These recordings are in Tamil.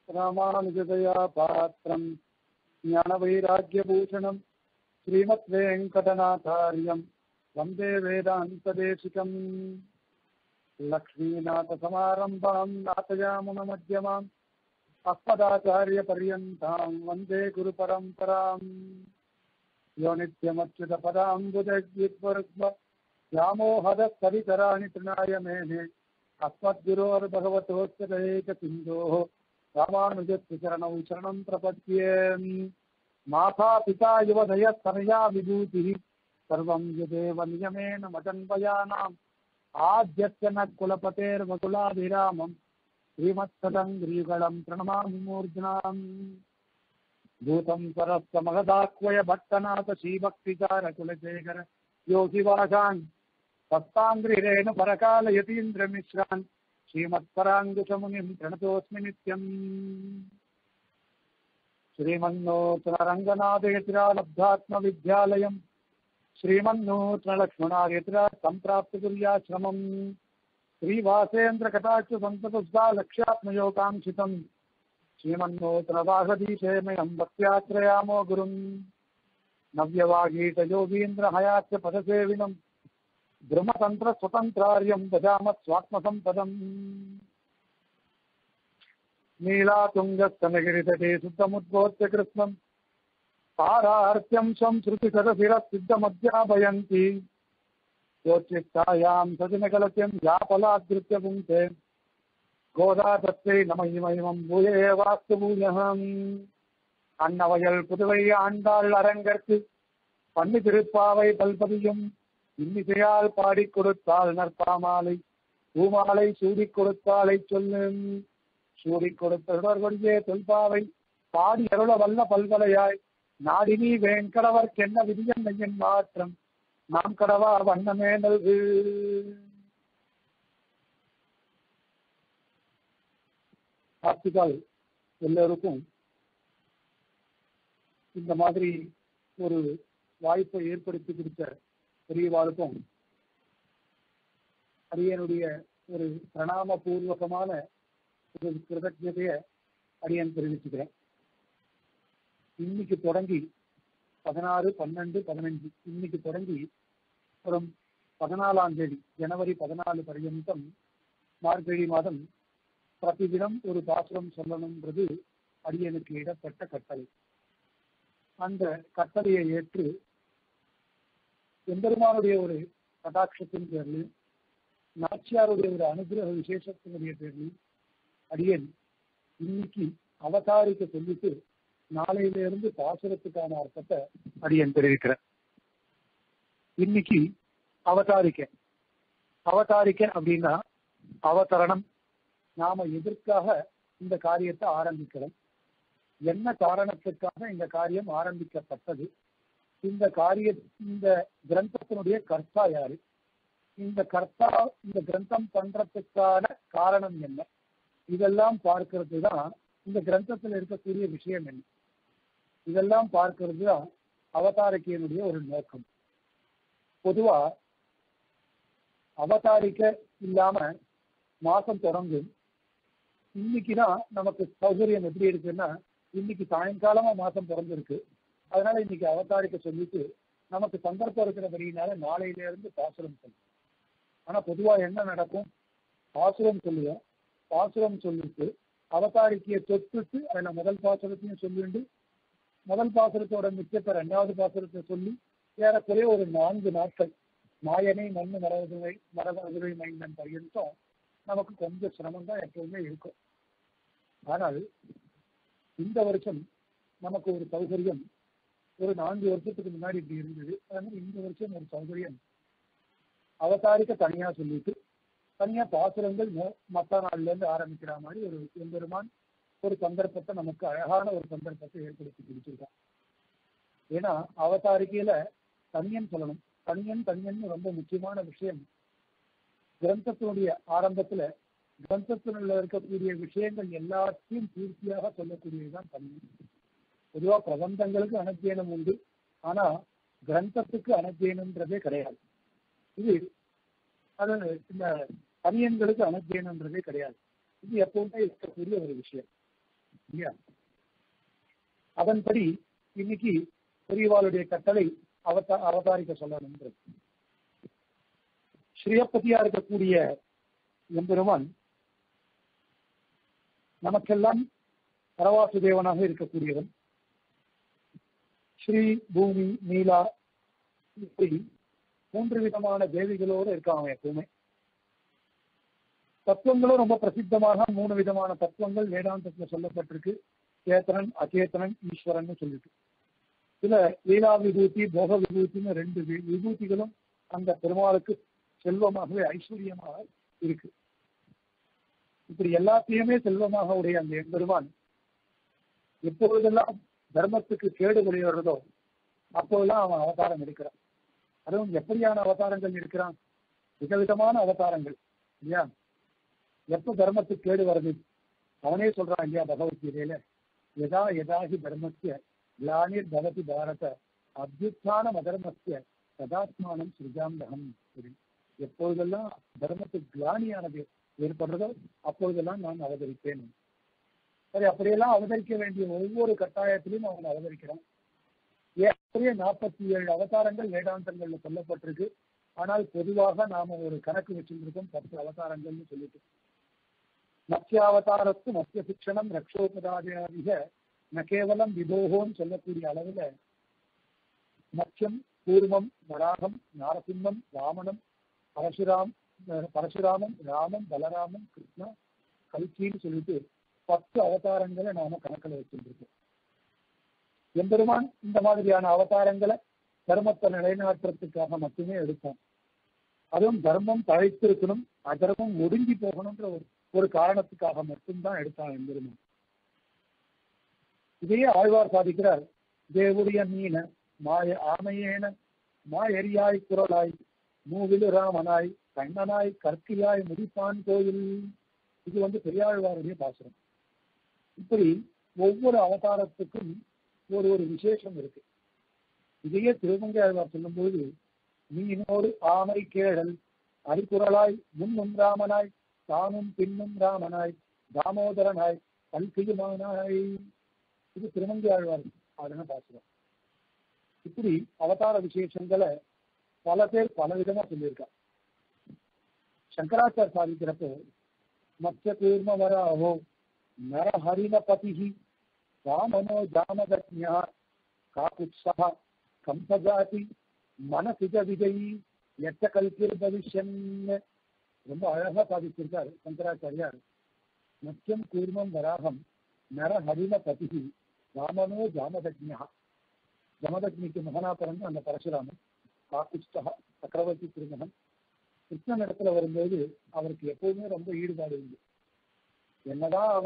रामानुजतया पात्रम् ज्ञानवैराग्यभूषणम् श्रीमद्वेङ्कटनाथार्यम् वन्दे वेदान्तदेशिकम् लक्ष्मीनाथसमारम्भाम् नाथयामुनमध्यमाम् अस्मदाचार्यपर्यन्ताम् वन्दे गुरुपरम्पराम् यो नित्यमच्युतपदाम्बुजद्विद्वर्ग व्यामोहदस्तरितराणि तृणाय मेने अस्मद्गुरोर्भगवतोऽस्यदैकसिन्धोः रामानुजस्य चरणौ शरणं प्रपद्ये माता पिता युवदयः तनया विभूतिः सर्वं यदेव नियमेन मदन्वयानाम् आद्यस्य न कुलपतेर्वकुलाभिरामम् श्रीमत्सदङ्ग्रीगणं प्रणमामि मूर्ध्नाम् भूतं सरस्य महदाह्वय भट्टनाथ श्रीभक्तिचारकुलशेखर योगिवासान् भक्ताङ्ग्रिरेण परकालयतीन्द्रमिश्रान् श्रीमत्पराङ्कुशमुनिं प्रणतोऽस्मि नित्यम् श्रीमन्नोतरङ्गनाथयतिरालब्धात्मविद्यालयम् श्रीमन्नूतनलक्ष्मणार्यतिरा सम्प्राप्तकुर्याश्रमम् श्रीवासेन्द्रकटाक्षसन्ततुष्टा लक्ष्यात्मयोगाङ्क्षितम् श्रीमन्नूतनवासदीशेमयम् भक्त्याश्रयामो गुरुम् नव्यवागीतयोगीन्द्रहयास्य पदसेविनम् ब्रह्मतन्त्रस्वतन्त्रार्यम् ददामः स्वात्मसम्पदम् नीलातुङ्गस्तनगिरितटे शुद्धमुद्बोध्य कृत्स्नम् पारार्त्यम् स्वम् श्रुतिसरशिरः सिद्धमध्यापयन्ति योच्चित्तायाम् सजनकलस्यम् यापलादृत्य पुङ्क्ते கோதா தத்தை நமயிமயம் பூயே வாஸ்து பூயகம் அன்னவயல் புதுவை ஆண்டாள் அரங்கற்கு பண்ணி திருப்பாவை பல்பதியும் இன்னிசையால் பாடி கொடுத்தாள் நற்பாமாலை பூமாலை சூடி கொடுத்தாலை சொல்லும் சூடி கொடுத்த தொடர்படியே தொல்பாவை பாடி அருள வல்ல பல்வலையாய் நாடினி வேங்கடவர்க்கென்ன விதியன் மையன் மாற்றம் நாம் கடவா வண்ணமே நல்கு ஆர்த்திகால் எல்லோருக்கும் இந்த மாதிரி ஒரு வாய்ப்பை ஏற்படுத்தி கொடுத்த பெரியவாளுக்கும் அடியனுடைய ஒரு பிரணாம பூர்வகமான ஒரு கிருதஜதைய அடியன் தெரிவிச்சுக்கிறேன் இன்னைக்கு தொடங்கி பதினாறு பன்னெண்டு பதினஞ்சு இன்னைக்கு தொடங்கி அப்புறம் பதினாலாம் தேதி ஜனவரி பதினாலு பர்யந்தம் மார்கழி மாதம் பிரதிதினம் ஒரு பாசுரம் சொல்லணும்ன்றது அடியனுக்கு இடப்பட்ட கட்டளை அந்த கட்டளையை ஏற்று எம்பெருமானுடைய ஒரு கட்டாட்சத்தின் பேரில் நாச்சியாருடைய ஒரு அனுகிரக விசேஷத்தினுடைய பேரில் அடியன் இன்னைக்கு அவதாரிக்க சொல்லிட்டு நாளையிலிருந்து பாசுரத்துக்கான அர்த்தத்தை அடியன் தெரிவிக்கிறேன் இன்னைக்கு அவதாரிக்க அவதாரிக்க அப்படின்னா அவதரணம் நாம எதற்காக இந்த காரியத்தை ஆரம்பிக்கிறோம் என்ன காரணத்திற்காக இந்த காரியம் ஆரம்பிக்கப்பட்டது இந்த காரிய இந்த கிரந்தத்தினுடைய கர்த்தா யாரு இந்த கர்த்தா இந்த கிரந்தம் பண்றதுக்கான காரணம் என்ன இதெல்லாம் பார்க்கறது தான் இந்த கிரந்தத்தில் இருக்கக்கூடிய விஷயம் என்ன இதெல்லாம் பார்க்கறது தான் அவதாரிக்கையினுடைய ஒரு நோக்கம் பொதுவா அவதாரிக்க இல்லாம மாசம் தொடங்கும் இன்னைக்குதான் நமக்கு சௌகரியம் எப்படி இருக்குன்னா இன்னைக்கு சாயங்காலமா மாசம் பிறந்திருக்கு அதனால இன்னைக்கு அவதாரிக்க சொல்லிட்டு நமக்கு சந்தர்ப்பம் இருக்கிறபடினால நாளையில இருந்து பாசுரம் சொல்லும் ஆனா பொதுவா என்ன நடக்கும் பாசுரம் சொல்லுவோம் பாசுரம் சொல்லிட்டு அவதாரிக்கையை தொட்டுட்டு அதில் முதல் பாசுரத்தையும் சொல்லிட்டு முதல் பாசுரத்தோட மிச்சத்தை ரெண்டாவது பாசுரத்தை சொல்லி ஏறக்குறைய ஒரு நான்கு நாட்கள் மாயனை மண்ணு மரபதுரை மரபதுரை மைந்தன் பர்யந்தம் நமக்கு கொஞ்சம் சிரமம் தான் எப்பவுமே இருக்கும் ஆனால் இந்த வருஷம் நமக்கு ஒரு சௌகரியம் ஒரு நான்கு வருஷத்துக்கு முன்னாடி இப்படி இருந்தது அதனால இந்த வருஷம் ஒரு சௌகரியம் அவதாரிக்க தனியா சொல்லிட்டு தனியா பாசுரங்கள் மத்த நாள்ல இருந்து ஆரம்பிக்கிற மாதிரி ஒரு எம்பெருமான் ஒரு சந்தர்ப்பத்தை நமக்கு அழகான ஒரு சந்தர்ப்பத்தை ஏற்படுத்தி கொடுத்துருக்கான் ஏன்னா அவதாரிக்கையில தனியன் சொல்லணும் தனியன் தனியன் ரொம்ப முக்கியமான விஷயம் கிரந்தத்தினுடைய ஆரம்பத்துல கிரந்தத்தினுள்ள இருக்கக்கூடிய விஷயங்கள் எல்லாத்தையும் பூர்த்தியாக சொல்லக்கூடியதுதான் தமிழ் பொதுவா பிரபந்தங்களுக்கு அனத்தியனம் உண்டு ஆனா கிரந்தத்துக்கு அனத்தியனம்ன்றதே கிடையாது இது அது இந்த தனியன்களுக்கு அனத்தியனம்ன்றதே கிடையாது இது எப்பவுமே இருக்கக்கூடிய ஒரு விஷயம் இல்லையா அதன்படி இன்னைக்கு பெரியவாளுடைய கட்டளை அவதா அவதாரிக்க சொல்லணும்ன்றது ஸ்ரீயப்பதியா இருக்கக்கூடிய எம்பெருமான் நமக்கெல்லாம் பரவாசு தேவனாக இருக்கக்கூடியவன் ஸ்ரீ பூமி நீலா இப்படி மூன்று விதமான தேவிகளோடு இருக்கான் அவன் எப்பவுமே தத்துவங்களும் ரொம்ப பிரசித்தமாக மூணு விதமான தத்துவங்கள் வேதாந்தத்துல சொல்லப்பட்டிருக்கு சேத்தனன் அச்சேத்தனன் ஈஸ்வரன் சொல்லிட்டு இதுல லீலா விபூதி போக விபூதின்னு ரெண்டு வி- விபூதிகளும் அந்த பெருமாளுக்கு செல்வமாகவே ஐஸ்வர்யமாக இருக்கு இப்படி எல்லாத்தையுமே செல்வமாக உடைய அந்த எம்பெருமான் எப்பொழுதெல்லாம் தர்மத்துக்கு கேடு விளையாடுறதோ அப்போதெல்லாம் அவன் அவதாரம் எடுக்கிறான் அதுவும் எப்படியான அவதாரங்கள் இருக்கிறான் விதவிதமான அவதாரங்கள் இல்லையா எப்ப தர்மத்துக்கு கேடு வருது அவனே சொல்றான் இல்லையா பகவத்கீதையில யதா யதாஹி தர்மஸ்ய கிளானிர் பவதி பாரத அபியுத்தான அதர்மஸ்ய சதாத்மானம் சிருஜாந்தகம் எப்பொழுதெல்லாம் தர்மத்துக்கு கிளானியானது ஏற்படுறதோ அப்பொழுதெல்லாம் நான் அவதரிப்பேன் சரி அப்படியெல்லாம் அவதரிக்க வேண்டிய ஒவ்வொரு கட்டாயத்திலையும் அவன் அவதரிக்கிறான் ஏற்கனவே நாற்பத்தி ஏழு அவதாரங்கள் வேதாந்தங்கள்ல சொல்லப்பட்டிருக்கு ஆனால் பொதுவாக நாம ஒரு கணக்கு வச்சிருக்கோம் பத்து அவதாரங்கள்னு சொல்லிட்டு மத்தியாவதாரத்து மத்திய சிக்ஷணம் ரக்ஷோபதாதிக ந கேவலம் விதோகோன்னு சொல்லக்கூடிய அளவுல மத்தியம் கூர்மம் வராகம் நாரசிம்மம் வாமனம் பரசுராம் அஹ் பரசுராமன் ராமன் பலராமன் கிருஷ்ணா கல்கின்னு சொல்லிட்டு பத்து அவதாரங்களை நாம கணக்கில் வச்சிருக்கோம் எம்பெருமான் இந்த மாதிரியான அவதாரங்களை தர்மத்தை நிலைநாட்டுறதுக்காக மட்டுமே எடுத்தான் அதுவும் தர்மம் தழைத்திருக்கணும் அதர்மம் ஒடுங்கி போகணும்ன்ற ஒரு ஒரு காரணத்துக்காக மட்டும்தான் எடுத்தான் எம்பெருமான் இதையே ஆழ்வார் சாதிக்கிறார் தேவுடைய மீன மாய ஆமையேன மாயரியாய் குரலாய் மூவிலு ராமனாய் கண்ணனாய் கற்கியாய் முடிப்பான் கோயில் இது வந்து பெரியாழ்வாருடைய பாசுரம் இப்படி ஒவ்வொரு அவதாரத்துக்கும் ஒரு ஒரு விசேஷம் இருக்கு இதையே திருமங்கை ஆழ்வார் சொல்லும்போது மீனோடு ஆமை கேழல் அரிக்குரலாய் முன்னும் ராமனாய் தானும் பின்னும் ராமனாய் தாமோதரனாய் கல்கியுமானாய் இது திருமங்கை ஆழ்வார் அதன பாசுரம் இப்படி அவதார விசேஷங்களை பல பேர் பல விதமா சொல்லியிருக்காங்க சங்கராச்சார் சாதிக்கிறப்போ மத்திய கூர்ம வராவோ நரஹரிண பதிகி ராமனோ ஜாமதஜ்ஞா காக்குத்ஸா கம்பஜாதி மனசிஜ விஜயி எட்ட கல்கிர் பவிஷ்யன் ரொம்ப அழகா சாதிச்சிருக்கார் சங்கராச்சாரியார் மத்தியம் கூர்மம் வராகம் நரஹரிண பதிகி ராமனோ ஜாமதஜ்ஞா ஜமதக்னிக்கு மகனா பிறந்த அந்த பரசுராமன் காக்குஷ்டா சக்கரவர்த்தி திருமகன் கிருஷ்ணன் இடத்துல வரும்போது அவருக்கு எப்பவுமே ரொம்ப ஈடுபாடு உண்டு என்னதான் அவ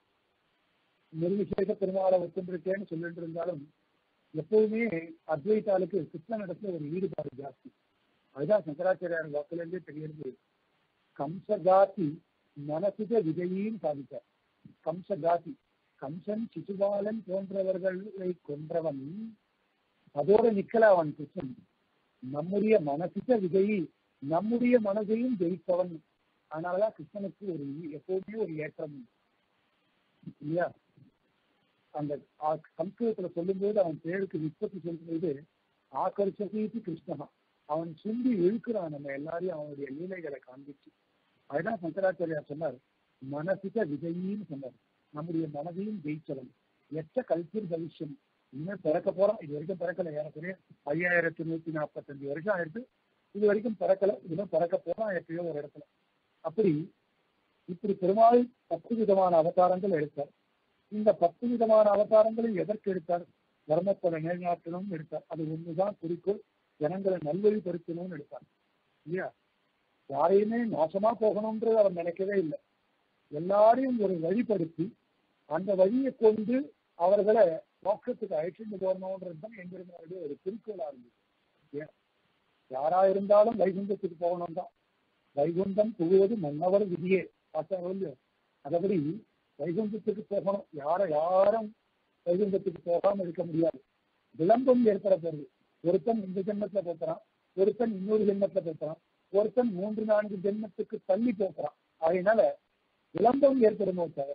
நிர்விசேஷ பெருமாளை ஒத்துண்டிருக்கேன்னு சொல்லிட்டு இருந்தாலும் எப்பவுமே அத்வைத்தாளுக்கு கிருஷ்ணன் இடத்துல ஒரு ஈடுபாடு ஜாஸ்தி அதுதான் சங்கராச்சாரியார் வாக்குலேருந்தே தெரியுது கம்சகாதி மனசுக விஜயின்னு சாதித்தார் கம்சகாதி கம்சன் சிசுபாலன் போன்றவர்களை கொன்றவன் அதோட நிக்கல அவன் கிருஷ்ணன் நம்முடைய மனசுக விஜயி நம்முடைய மனதையும் ஜெயித்தவன் அதனாலதான் கிருஷ்ணனுக்கு ஒரு எப்பவுமே ஒரு ஏற்றம் உண்டு. இல்லையா அந்த ஆ- சம்ஸ்கிருதத்துல சொல்லும்போது அவன் பேருக்கு விற்பத்தி சொல்லும்போது ஆக்கர்ஷகீதி கிருஷ்ணனா அவன் சுண்டி இழுக்கிறான் நம்ம எல்லாரையும் அவனுடைய லீலைகளை காண்பிச்சு அதுதான் சங்கராச்சாரியார் சொன்னார் மனசிக விஜயின்னு சொன்னார் நம்முடைய மனதையும் ஜெயிச்சவன் எச்ச கல்ச்சர் பவிஷ்யம் இன்னும் பிறக்க போறோம் இது வரைக்கும் பிறக்கல ஏறக்குறைய ஐயாயிரத்தி நூத்தி நாற்பத்தஞ்சு வருஷம் ஆயிடுச்சு இது வரைக்கும் பிறக்கல இன்னும் பிறக்க போறோம் எப்பயோ ஒரு இடத்துல அப்படி இப்படி பெருமாள் பத்து விதமான அவதாரங்கள் எடுத்தார் இந்த பத்து விதமான அவதாரங்களை எதற்கு எடுத்தார் தர்மத்தை நிலைநாட்டணும் எடுத்தார் அது ஒண்ணுதான் குறிக்கோள் ஜனங்களை நல்வழிப்படுத்தணும்னு எடுத்தார் இல்லையா யாரையுமே நாசமா போகணும்ன்றது அவர் நினைக்கவே இல்லை எல்லாரையும் ஒரு வழிப்படுத்தி அந்த வழியை கொண்டு அவர்களை மோட்சத்துக்கு அழைச்சிட்டு போகணுன்றது தான் எங்களுடைய ஒரு குறிக்கோளா இருந்தது ஏன் யாரா இருந்தாலும் வைகுண்டத்துக்கு போகணும் தான் வைகுண்டம் புகுவது மன்னவர் விதியே பார்த்தா அதபடி வைகுண்டத்துக்கு போகணும் யார யாரும் வைகுண்டத்துக்கு போகாம இருக்க முடியாது விளம்பம் ஏற்பட போகுது ஒருத்தன் இந்த ஜென்மத்துல போக்குறான் ஒருத்தன் இன்னொரு ஜென்மத்துல போக்குறான் ஒருத்தன் மூன்று நான்கு ஜென்மத்துக்கு தள்ளி போக்குறான் அதனால விளம்பம் ஏற்படுமோ தவிர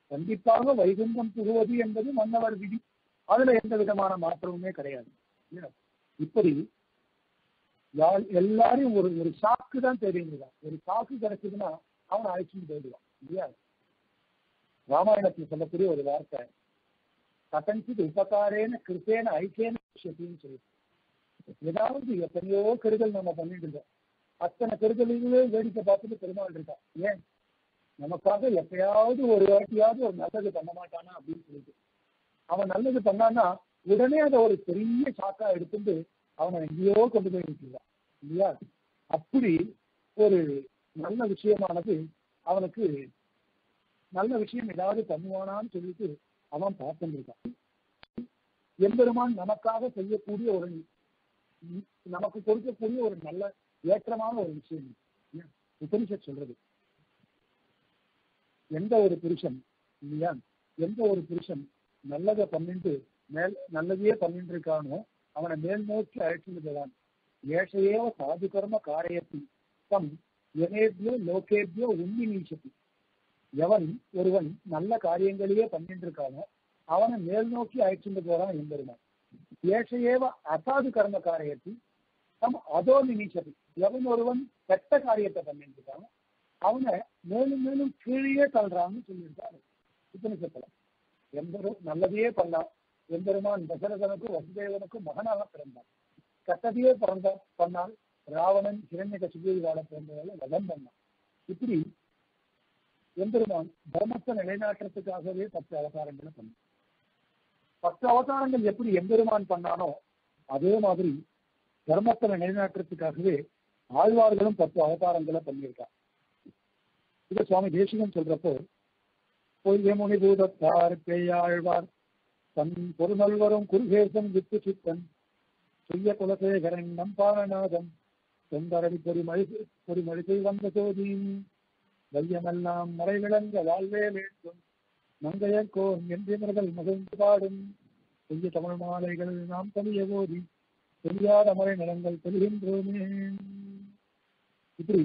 கண்டிப்பாக வைகுந்தம் புகுவது என்பது மன்னவர் விதி அதுல எந்த விதமான மாற்றமுமே கிடையாது இல்லையா? இப்படி யார் எல்லாரையும் ஒரு ஒரு சாக்கு தான் தெரியுதுதான் ஒரு சாக்கு கிடைச்சதுன்னா அவன் அழைச்சிட்டு போயிடுவான் இல்லையா ராமாயணத்துல சொல்லக்கூடிய ஒரு வார்த்தை கதஞ்சித் உபகாரேன கிருத்தேன ஐக்கியன விஷயத்தையும் சொல்லி ஏதாவது எத்தனையோ கெடுதல் நம்ம பண்ணிட்டு இருக்கோம் அத்தனை கெடுதலையுமே வேடிக்கை பார்த்துட்டு பெருமாள் இருக்கான் ஏன் நமக்காக எப்பயாவது ஒரு வாட்டியாவது ஒரு நல்லது பண்ண மாட்டானா அப்படின்னு சொல்லிட்டு அவன் நல்லது பண்ணான்னா உடனே அதை ஒரு பெரிய சாக்கா எடுத்துட்டு அவனை எங்கேயோ கொண்டு போய் விட்டுருவான் இல்லையா அப்படி ஒரு நல்ல விஷயமானது அவனுக்கு நல்ல விஷயம் ஏதாவது பண்ணுவானான்னு சொல்லிட்டு அவன் பார்த்துட்டு இருக்கான் எம்பெருமான் நமக்காக செய்யக்கூடிய ஒரு நமக்கு கொடுக்கக்கூடிய ஒரு நல்ல ஏற்றமான ஒரு விஷயம் இல்லையா? உபனிஷத் சொல்றது எந்த ஒரு புருஷன் இல்லையா எந்த ஒரு புருஷன் நல்லதை பண்ணிட்டு மேல் நல்லதையே பண்ணிட்டு இருக்கானோ அவனை மேல் நோக்கி அழைச்சிட்டு போவான் ஏஷையேவ சாது கர்ம காரியத்தி தம் எனேபியோ லோகேபியோ உண்மை நீச்சதி எவன் ஒருவன் நல்ல காரியங்களையே பண்ணிட்டு இருக்கானோ அவனை மேல் நோக்கி அழைச்சிட்டு போறான் என்பதுமான் ஏஷையேவ அசாது கர்ம காரியத்தி தம் அதோ நிமிஷதி எவன் ஒருவன் கெட்ட காரியத்தை பண்ணிட்டு இருக்கானோ அவனை மேலும் மேலும் கீழே தள்ளுறான்னு சொல்லியிருக்காரு உபனிஷத்துல எம்பெரும் நல்லதையே பண்ணான் எம்பெருமான் தசரதனுக்கும் வசுதேவனுக்கும் மகனாக பிறந்தான் கெட்டதையே பிறந்த பண்ணால் ராவணன் கிரண்ய கசிபூரிவாள பிறந்தவர்களை வதம் பண்ணான் இப்படி எம்பெருமான் தர்மத்தை நிலைநாட்டுறதுக்காகவே பத்து அவதாரங்களை பண்ணான் பத்து அவதாரங்கள் எப்படி எம்பெருமான் பண்ணானோ அதே மாதிரி தர்மத்தை நிலைநாட்டுறதுக்காகவே ஆழ்வார்களும் பத்து அவதாரங்களை பண்ணியிருக்காங்க இது சுவாமி தேசிகன் சொல்றப்போ பொய்யமுனி பூதத்தார் பேயாழ்வார் தன் பொருநல்வரும் குருகேசன் வித்து சித்தன் செய்ய குலசேகரன் நம்பாரநாதன் செந்தரடி பொறிமழி பொறிமழிசை வந்த சோதி வையமெல்லாம் மறைவிளங்க வாழ்வே வேண்டும் மங்கையர்கோன் என்றிமர்கள் மகிழ்ந்து பாடும் செய்ய தமிழ் மாலைகள் நாம் தனிய போதி தெரியாத மறை நிலங்கள் தெளிகின்றோமே இப்படி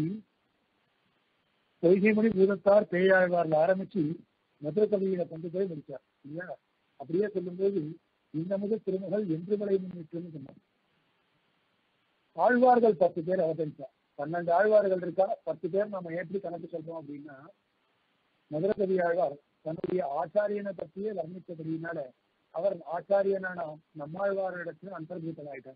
பொய்கைமொழி பூதத்தார் பேயாழ்வார்ல ஆரம்பிச்சு மதுர கவியில கொண்டு போய் முடிச்சார் இல்லையா அப்படியே சொல்லும்போது இந்த முதல் திருமகள் என்று மலை முன்னிட்டுன்னு சொன்னார் ஆழ்வார்கள் பத்து பேர் அவதரித்தார் பன்னெண்டு ஆழ்வார்கள் இருக்கா பத்து பேர் நம்ம எப்படி கணக்கு சொல்றோம் அப்படின்னா மதுர கவி ஆழ்வார் தன்னுடைய ஆச்சாரியனை பற்றியே வர்ணித்தபடியினால அவர் ஆச்சாரியனான நம்மாழ்வாரிடத்துல அந்தர்கீதமாயிட்டார்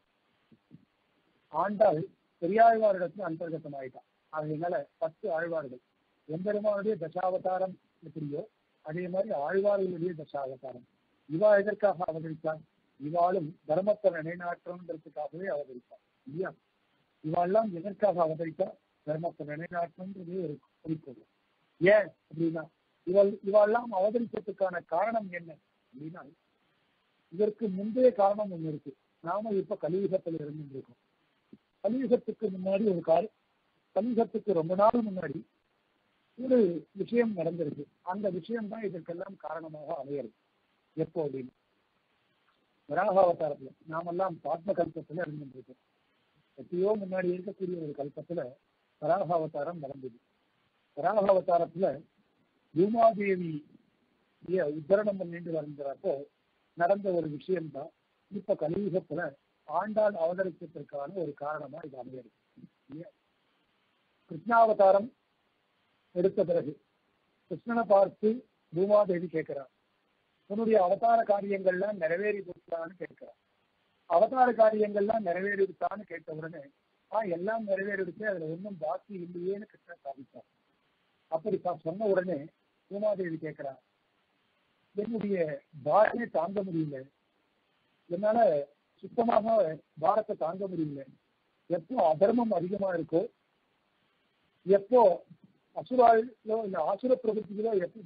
ஆண்டாள் பெரியாழ்வாரிடத்துல அந்தர்கத்தமாயிட்டான் அதனால பத்து ஆழ்வார்கள் எம்பெருமானுடைய தசாவதாரம் எப்படியோ அதே மாதிரி ஆழ்வார்களுடைய தசாவதாரம் இவா எதற்காக அவதரித்தார் இவாளும் தர்மத்தை நிலைநாட்டணுன்றதுக்காகவே அவதரித்தார் இல்லையா இவாள்லாம் எதற்காக அவதரித்தார் தர்மத்தை நிலைநாட்டணுன்றது ஒரு குறிக்கோள் ஏன் அப்படின்னா இவள் இவாள்லாம் அவதரித்ததுக்கான காரணம் என்ன அப்படின்னா இதற்கு முந்தைய காரணம் ஒண்ணு இருக்கு நாம இப்ப கலியுகத்துல இருந்துருக்கோம் கலியுகத்துக்கு முன்னாடி ஒரு கால கலியுகத்துக்கு ரொம்ப நாள் முன்னாடி ஒரு விஷயம் நடந்திருக்கு அந்த விஷயம் தான் இதற்கெல்லாம் காரணமாக அமையிறது எப்போ அப்படின்னு வராக அவதாரத்துல நாமெல்லாம் பாத்ம கல்பத்துல இருந்துருக்கோம் எப்பயோ முன்னாடி இருக்கக்கூடிய ஒரு கல்பத்துல வராக அவதாரம் நடந்தது வராக அவதாரத்துல பூமாதேவி உத்தரணம் பண்ணிட்டு வருகிறப்போ நடந்த ஒரு விஷயம்தான் இப்ப கலியுகத்துல ஆண்டாள் அவதரித்ததற்கான ஒரு காரணமா இது அமையிறது இல்லையா கிருஷ்ணாவதாரம் எடுத்த பிறகு கிருஷ்ணனை பார்த்து பூமாதேவி கேட்கிறார் உன்னுடைய அவதார காரியங்கள்லாம் நிறைவேறி போச்சான்னு கேட்கிறார் அவதார காரியங்கள்லாம் நிறைவேறிவிட்டான்னு கேட்ட உடனே ஆ எல்லாம் நிறைவேறிடுச்சு அதுல ஒன்றும் பாக்கி இல்லையேன்னு கிருஷ்ணன் சாதித்தார் அப்படி தான் சொன்ன உடனே பூமாதேவி கேட்கிறார் என்னுடைய பாரமே தாங்க முடியல என்னால சுத்தமாக பாரத்தை தாங்க முடியல எப்போ அதர்மம் அதிகமா இருக்கோ எப்போ அசுராலோ இல்ல ஆசுர பிரபுத்திகளோ எப்போ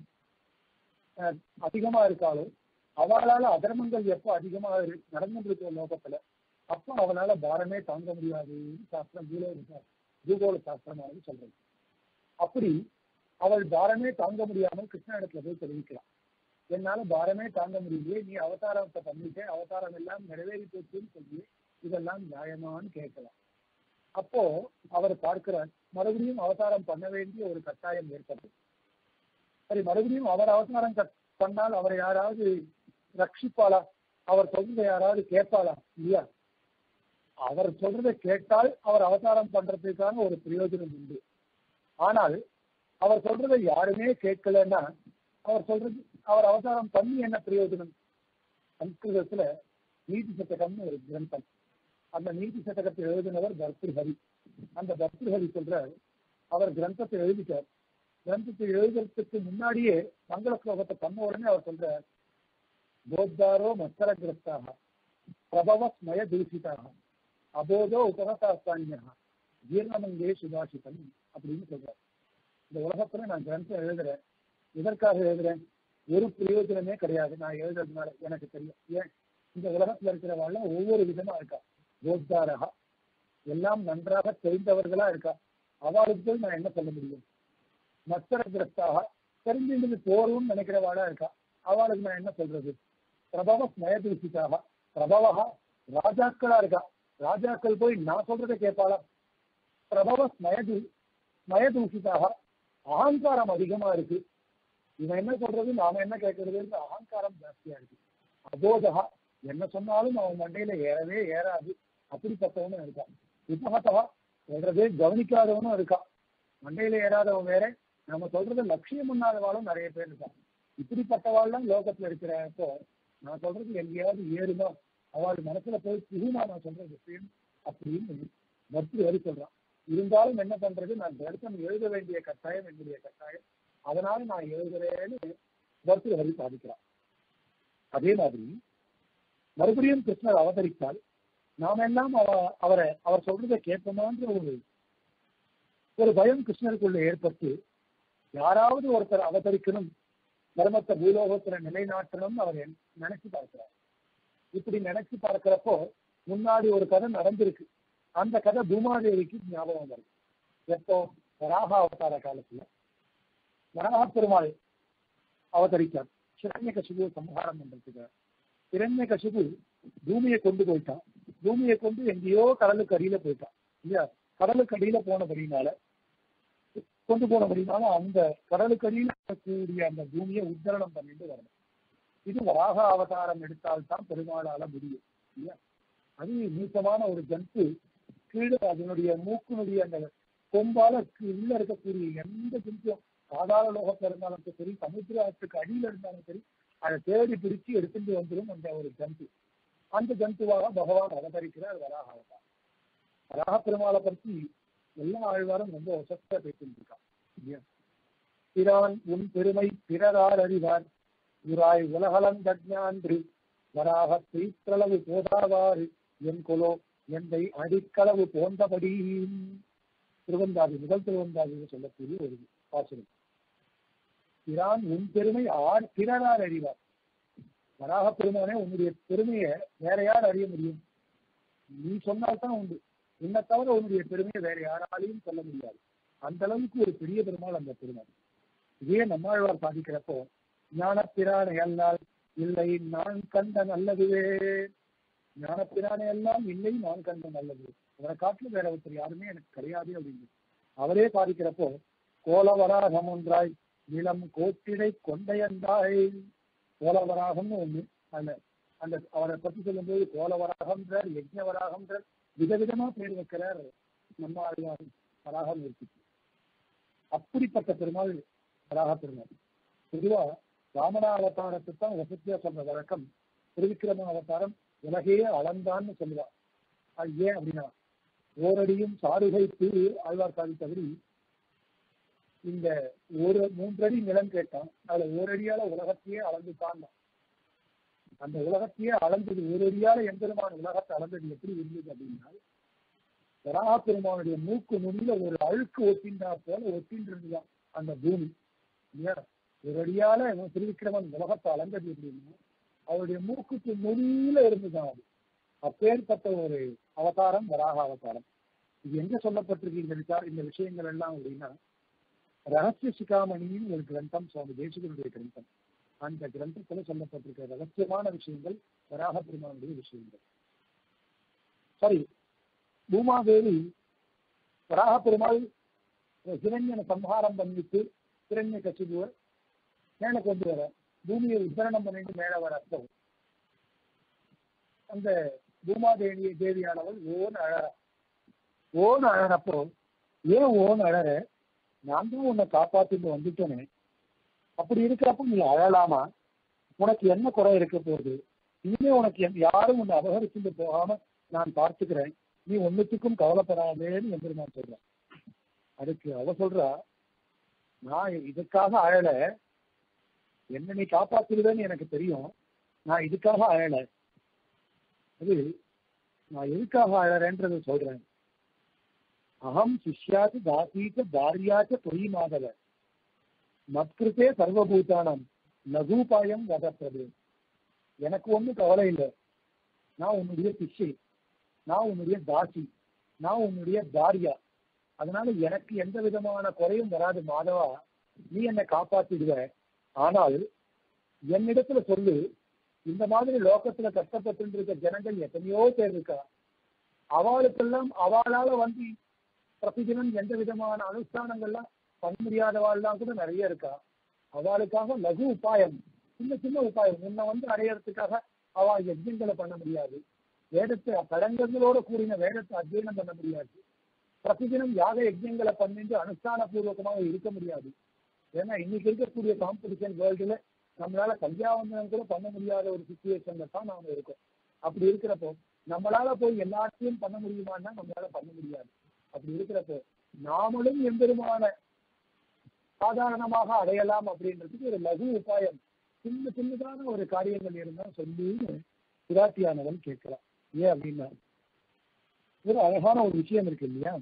அதிகமா இருக்காளோ அவளால அதர்மங்கள் எப்போ அதிகமா நடந்துட்டு இருக்க லோகத்துல அப்போ அவளால பாரமே தாங்க முடியாது சாஸ்திரம் பூலோக பூகோள சாஸ்திரமானது சொல்றது அப்படி அவள் பாரமே தாங்க முடியாமல் கிருஷ்ண இடத்துல போய் தெரிவிக்கிறான் என்னால பாரமே தாங்க முடியலையே நீ அவதாரத்தை பண்ணிட்டே அவதாரம் எல்லாம் நிறைவேறி போச்சுன்னு சொல்லி இதெல்லாம் நியாயமான்னு கேட்கலாம் அப்போ அவர் பார்க்கிறார் மறுபடியும் அவதாரம் பண்ண வேண்டிய ஒரு கட்டாயம் ஏற்பட்டது சரி மறுபடியும் அவர் அவதாரம் க- பண்ணால் அவரை யாராவது ரட்சிப்பாளா அவர் சொல்றதை யாராவது கேட்பாளா இல்லையா அவர் சொல்றதை கேட்டால் அவர் அவதாரம் பண்றதுக்கான ஒரு பிரயோஜனம் உண்டு ஆனால் அவர் சொல்றதை யாருமே கேட்கலன்னா அவர் சொல்றது அவர் அவதாரம் பண்ணி என்ன பிரயோஜனம் சம்ஸ்கிருதத்துல நீதி சட்டகம்னு ஒரு கிரந்தம் அந்த நீதி சட்டகத்தை எழுதினவர் பர்திருஹரி அந்த பர்திருஹரி சொல்ற அவர் கிரந்தத்தை எழுதிட்டார் கிரந்தத்தை எழுதுறதுக்கு முன்னாடியே மங்கள ஸ்லோகத்தை பண்ண உடனே அவர் சொல்றார் போத்தாரோ மஸ்தரகிரஸ்தாக பிரபவ ஸ்மய தூஷிதாக அபோதோ உபகதாஸ்தானியா ஜீர்ணமங்கே சுபாஷிதம் அப்படின்னு சொல்றார் இந்த உலகத்துல நான் கிரந்தம் எழுதுறேன் எதற்காக எழுதுறேன் ஒரு பிரயோஜனமே கிடையாது நான் எழுதுறதுனால எனக்கு தெரியும் ஏன் இந்த உலகத்துல இருக்கிறவாள் ஒவ்வொரு விதமா இருக்கா போத்தாரகா எல்லாம் நன்றாக தெரிந்தவர்களா இருக்கா அவளுக்கு போய் நான் என்ன சொல்ல முடியும் மஸ்தரகிரஸ்தாக தெரிஞ்சுட்டு போறோம்னு நினைக்கிறவாளா இருக்கா அவளுக்கு நான் என்ன சொல்றது பிரபவ ஸ்மயதூசிதாக பிரபவா ராஜாக்களா இருக்கா ராஜாக்கள் போய் நான் சொல்றதை கேட்பாளா பிரபவ ஸ்மயது ஸ்மயதூசிதாக அகங்காரம் அதிகமா இருக்கு இவன் என்ன சொல்றது நாம என்ன கேட்கறதுன்னு அகங்காரம் ஜாஸ்தியா இருக்கு அபோதகா என்ன சொன்னாலும் அவன் மண்டையில ஏறவே ஏறாது அப்படிப்பட்டவனும் இருக்கான் உபகத்தகா சொல்றதே கவனிக்காதவனும் இருக்கான் மண்டையில ஏறாதவன் வேற நம்ம சொல்றது லட்சியம் பண்ணாதவாளும் நிறைய பேர் இருக்கான் இப்படிப்பட்டவாள்லாம் லோகத்துல இருக்கிறப்போ நான் சொல்றது எங்கேயாவது ஏறுமா அவள் மனசுல போய் புகுமா நான் சொல்ற விஷயம் அப்படின்னு பக்தி வரி சொல்றான் இருந்தாலும் என்ன பண்றது நான் தரிசனம் எழுத வேண்டிய கட்டாயம் என்னுடைய கட்டாயம் அதனால நான் எழுதுறேன்னு பக்தி வரி சாதிக்கிறான் அதே மாதிரி மறுபடியும் கிருஷ்ணர் அவதரித்தால் நாம எல்லாம் அவ அவரை அவர் சொல்றதை கேட்போமான்ற ஒரு ஒரு பயம் கிருஷ்ணருக்குள்ள ஏற்பட்டு யாராவது ஒருத்தர் அவதரிக்கணும் தர்மத்தை பூலோகத்துல நிலைநாட்டணும்னு அவர் என்- நினைச்சு பார்க்கிறார் இப்படி நினைச்சு பார்க்கிறப்போ முன்னாடி ஒரு கதை நடந்திருக்கு அந்த கதை பூமாதேவிக்கு ஞாபகம் வருது எப்போ வராக அவதார காலத்துல வராக பெருமாள் அவதரித்தார் சிரண்ய கசிபு சம்ஹாரம் பண்றதுக்கு சிரண்ய கசிபு பூமியை கொண்டு போயிட்டான் பூமியை கொண்டு எங்கேயோ கடலுக்கு அடியில போயிட்டான் இல்லையா கடலுக்கு அடியில போனபடினால கொண்டு போனபடினால அந்த கடலுக்கு அடியில இருக்கக்கூடிய அந்த பூமியை உத்தரணம் பண்ணிட்டு வரணும் இது வராக அவதாரம் எடுத்தால்தான் பெருமாளால முடியும் இல்லையா அது நீச்சமான ஒரு ஜந்து கீழே அதனுடைய மூக்கினுடைய அந்த கொம்பால கீ- உள்ள இருக்கக்கூடிய எந்த ஜந்தும் சாதாரண லோகத்துல இருந்தாலும் சரி சமுத்திரத்துக்கு அடியில இருந்தாலும் சரி அதை தேடி பிடிச்சு எடுத்துட்டு வந்துடும் அந்த ஒரு ஜந்து அந்த ஜந்துவாக பகவான் அவதரிக்கிறார் வராக அவதாரம் வராக பெருமாளை பற்றி எல்லா ஆழ்வாரும் ரொம்ப வசத்தா பேசிட்டு இருக்கான் இல்லையா பிரான் உன் பெருமை பிறரார் அறிவார் உராய் உலகளந்தஜான்று வராக தீற்றளவு போதாவாறு என் கொலோ என்னை அடிக்களவு போந்தபடி திருவந்தாதி முதல் திருவந்தாதின்னு சொல்லக்கூடிய ஒரு பாசுரம் பிரான் உன் பெருமை ஆர் பிறரார் அறிவார் வராக பெருமானே உன்னுடைய பெருமையை வேற யார் அறிய முடியும் நீ சொன்னால்தான் உண்டு உன்னை தவிர உன்னுடைய பெருமையை வேற யாராலையும் சொல்ல முடியாது அந்த அளவுக்கு ஒரு பெரிய பெருமாள் அந்த பெருமாள் இதே நம்மாழ்வார் சாதிக்கிறப்போ ஞானப்பிரானை அல்லால் இல்லை நான் கண்ட நல்லதுவே ஞானப்பிரானை எல்லாம் இல்லை நான் கண்ட நல்லது அவரை காட்டிலும் வேற ஒருத்தர் யாருமே எனக்கு கிடையாது அப்படின்னு அவரே சாதிக்கிறப்போ கோலவராகம் ஒன்றாய் நிலம் கோட்டிடை கொண்டையந்தாய் கோலவராகம்னு ஒண்ணு அந்த அந்த அவரை பத்தி சொல்லும்போது கோலவராகம்ன்றார் யஜ்ஞவராகம்ன்றார் விதவிதமா பேர் வைக்கிறார் நம்ம ஆழ்வார் வராகம் இருக்கு அப்படிப்பட்ட பெருமாள் வராக பெருமாள் பொதுவா ராமண அவதாரத்தை தான் வசதியா சொல்ற வழக்கம் திருவிக்கிரம அவதாரம் உலகையே அளந்தான்னு சொல்லுவா அது ஏன் அப்படின்னா ஓரடியும் சாருகைத்து ஆழ்வார் சாதித்தபடி இந்த ஒரு மூன்றடி நிலம் கேட்டான் அதுல ஓரடியால உலகத்தையே அளந்துட்டான் அந்த உலகத்தையே அளந்தது ஒரு அடியால எம்பெருமான் உலகத்தை அளந்தது எப்படி இருந்தது அப்படின்னா வராக பெருமானுடைய மூக்கு நுனியில ஒரு அழுக்கு ஒட்டின்றா போல ஒட்டின்றிருந்தான் அந்த பூமி இல்லையா ஒரு அடியால இவன் திருவிக்கிரமன் உலகத்தை அளந்தது எப்படின்னா அவருடைய மூக்குக்கு நுனியில இருந்துதான் அது அப்பேற்பட்ட ஒரு அவதாரம் வராக அவதாரம் இது எங்க சொல்லப்பட்டிருக்கு இந்த விசார இந்த விஷயங்கள் எல்லாம் அப்படின்னா ரகசிய சிகாமணின்னு ஒரு கிரந்தம் சுவாமி தேசிகனுடைய கிரந்தம் அந்த கிரந்தத்துல சொல்லப்பட்டிருக்கிற ரகசியமான விஷயங்கள் வராக பெருமானுடைய விஷயங்கள் சரி பூமாதேவி வராக பெருமாள் சிரண்யனை சம்ஹாரம் பண்ணிட்டு சிரண்ய கசிபுவை மேலே கொண்டு வர பூமியை உத்தரணம் பண்ணிட்டு மேலே வர அப்போ அந்த பூமாதேவி தேவியானவள் ஓன் அழற ஓன் அழறப்போ ஏன் ஓன் அழற நான் தான் உன்னை காப்பாத்திட்டு வந்துட்டேனே அப்படி இருக்கிறப்ப நீ அழலாமா உனக்கு என்ன குறை இருக்க போகுது இனிமே உனக்கு எந்த- யாரும் உன்னை அபகரிச்சுட்டு போகாம நான் பார்த்துக்கிறேன் நீ ஒன்னுத்துக்கும் கவலைப்படாதேன்னு எம்பெருமான் சொல்றான் அதுக்கு அவ சொல்றா நான் இதுக்காக அழல என்ன நீ காப்பாத்திடுவேன்னு எனக்கு தெரியும் நான் இதுக்காக அழல அது நான் எதுக்காக அழறேன்றத சொல்றேன் அகம் சிஷ்யாச்சு தாசீச்ச பாரியாச்ச பொய் மாதவ மத்கிருத்தே சர்வபூதானம் லகூபாயம் வதப்பிரது எனக்கு ஒன்றும் கவலை இல்லை நான் உன்னுடைய சிஷ்யை நான் உன்னுடைய தாசி நான் உன்னுடைய தாரியா அதனால எனக்கு எந்த விதமான குறையும் வராது மாதவா நீ என்னை காப்பாத்திடுவ ஆனால் என்னிடத்துல சொல்லு இந்த மாதிரி லோகத்துல கஷ்டப்பட்டு இருக்க ஜனங்கள் எத்தனையோ பேர் இருக்கா அவளுக்கெல்லாம் அவளால வந்து பிரதிதினம் எந்த விதமான அனுஷ்டானங்கள்லாம் பண்ண முடியாதவாள்லாம் கூட நிறைய இருக்கா அவளுக்காக லகு உபாயம் சின்ன சின்ன உபாயம் உன்னை வந்து அடையறதுக்காக அவ யஜ்யங்களை பண்ண முடியாது வேதத்தை கடங்கங்களோட கூடின வேதத்தை அத்தியனம் பண்ண முடியாது பிரதிதினம் யாக யஜ்யங்களை பண்ணிட்டு அனுஷ்டான பூர்வகமாக இருக்க முடியாது ஏன்னா இன்னைக்கு இருக்கக்கூடிய காம்படிஷன் வேர்ல்டுல நம்மளால கல்யாணம் கூட பண்ண முடியாத ஒரு சுச்சுவேஷன்ல தான் நாம இருக்கோம் அப்படி இருக்கிறப்போ நம்மளால போய் எல்லாத்தையும் பண்ண முடியுமான்னா நம்மளால பண்ண முடியாது அப்படி இருக்கிறப்போ நாமளும் எம்பெருமான சாதாரணமாக அடையலாம் அப்படின்றதுக்கு ஒரு லகு உபாயம் சின்ன சின்னதான ஒரு காரியங்கள் இருந்தா சொல்லின்னு பிராட்டியானவன் கேட்கிறான் ஏன் அப்படின்னா ஒரு அழகான ஒரு விஷயம் இருக்கு இல்லையா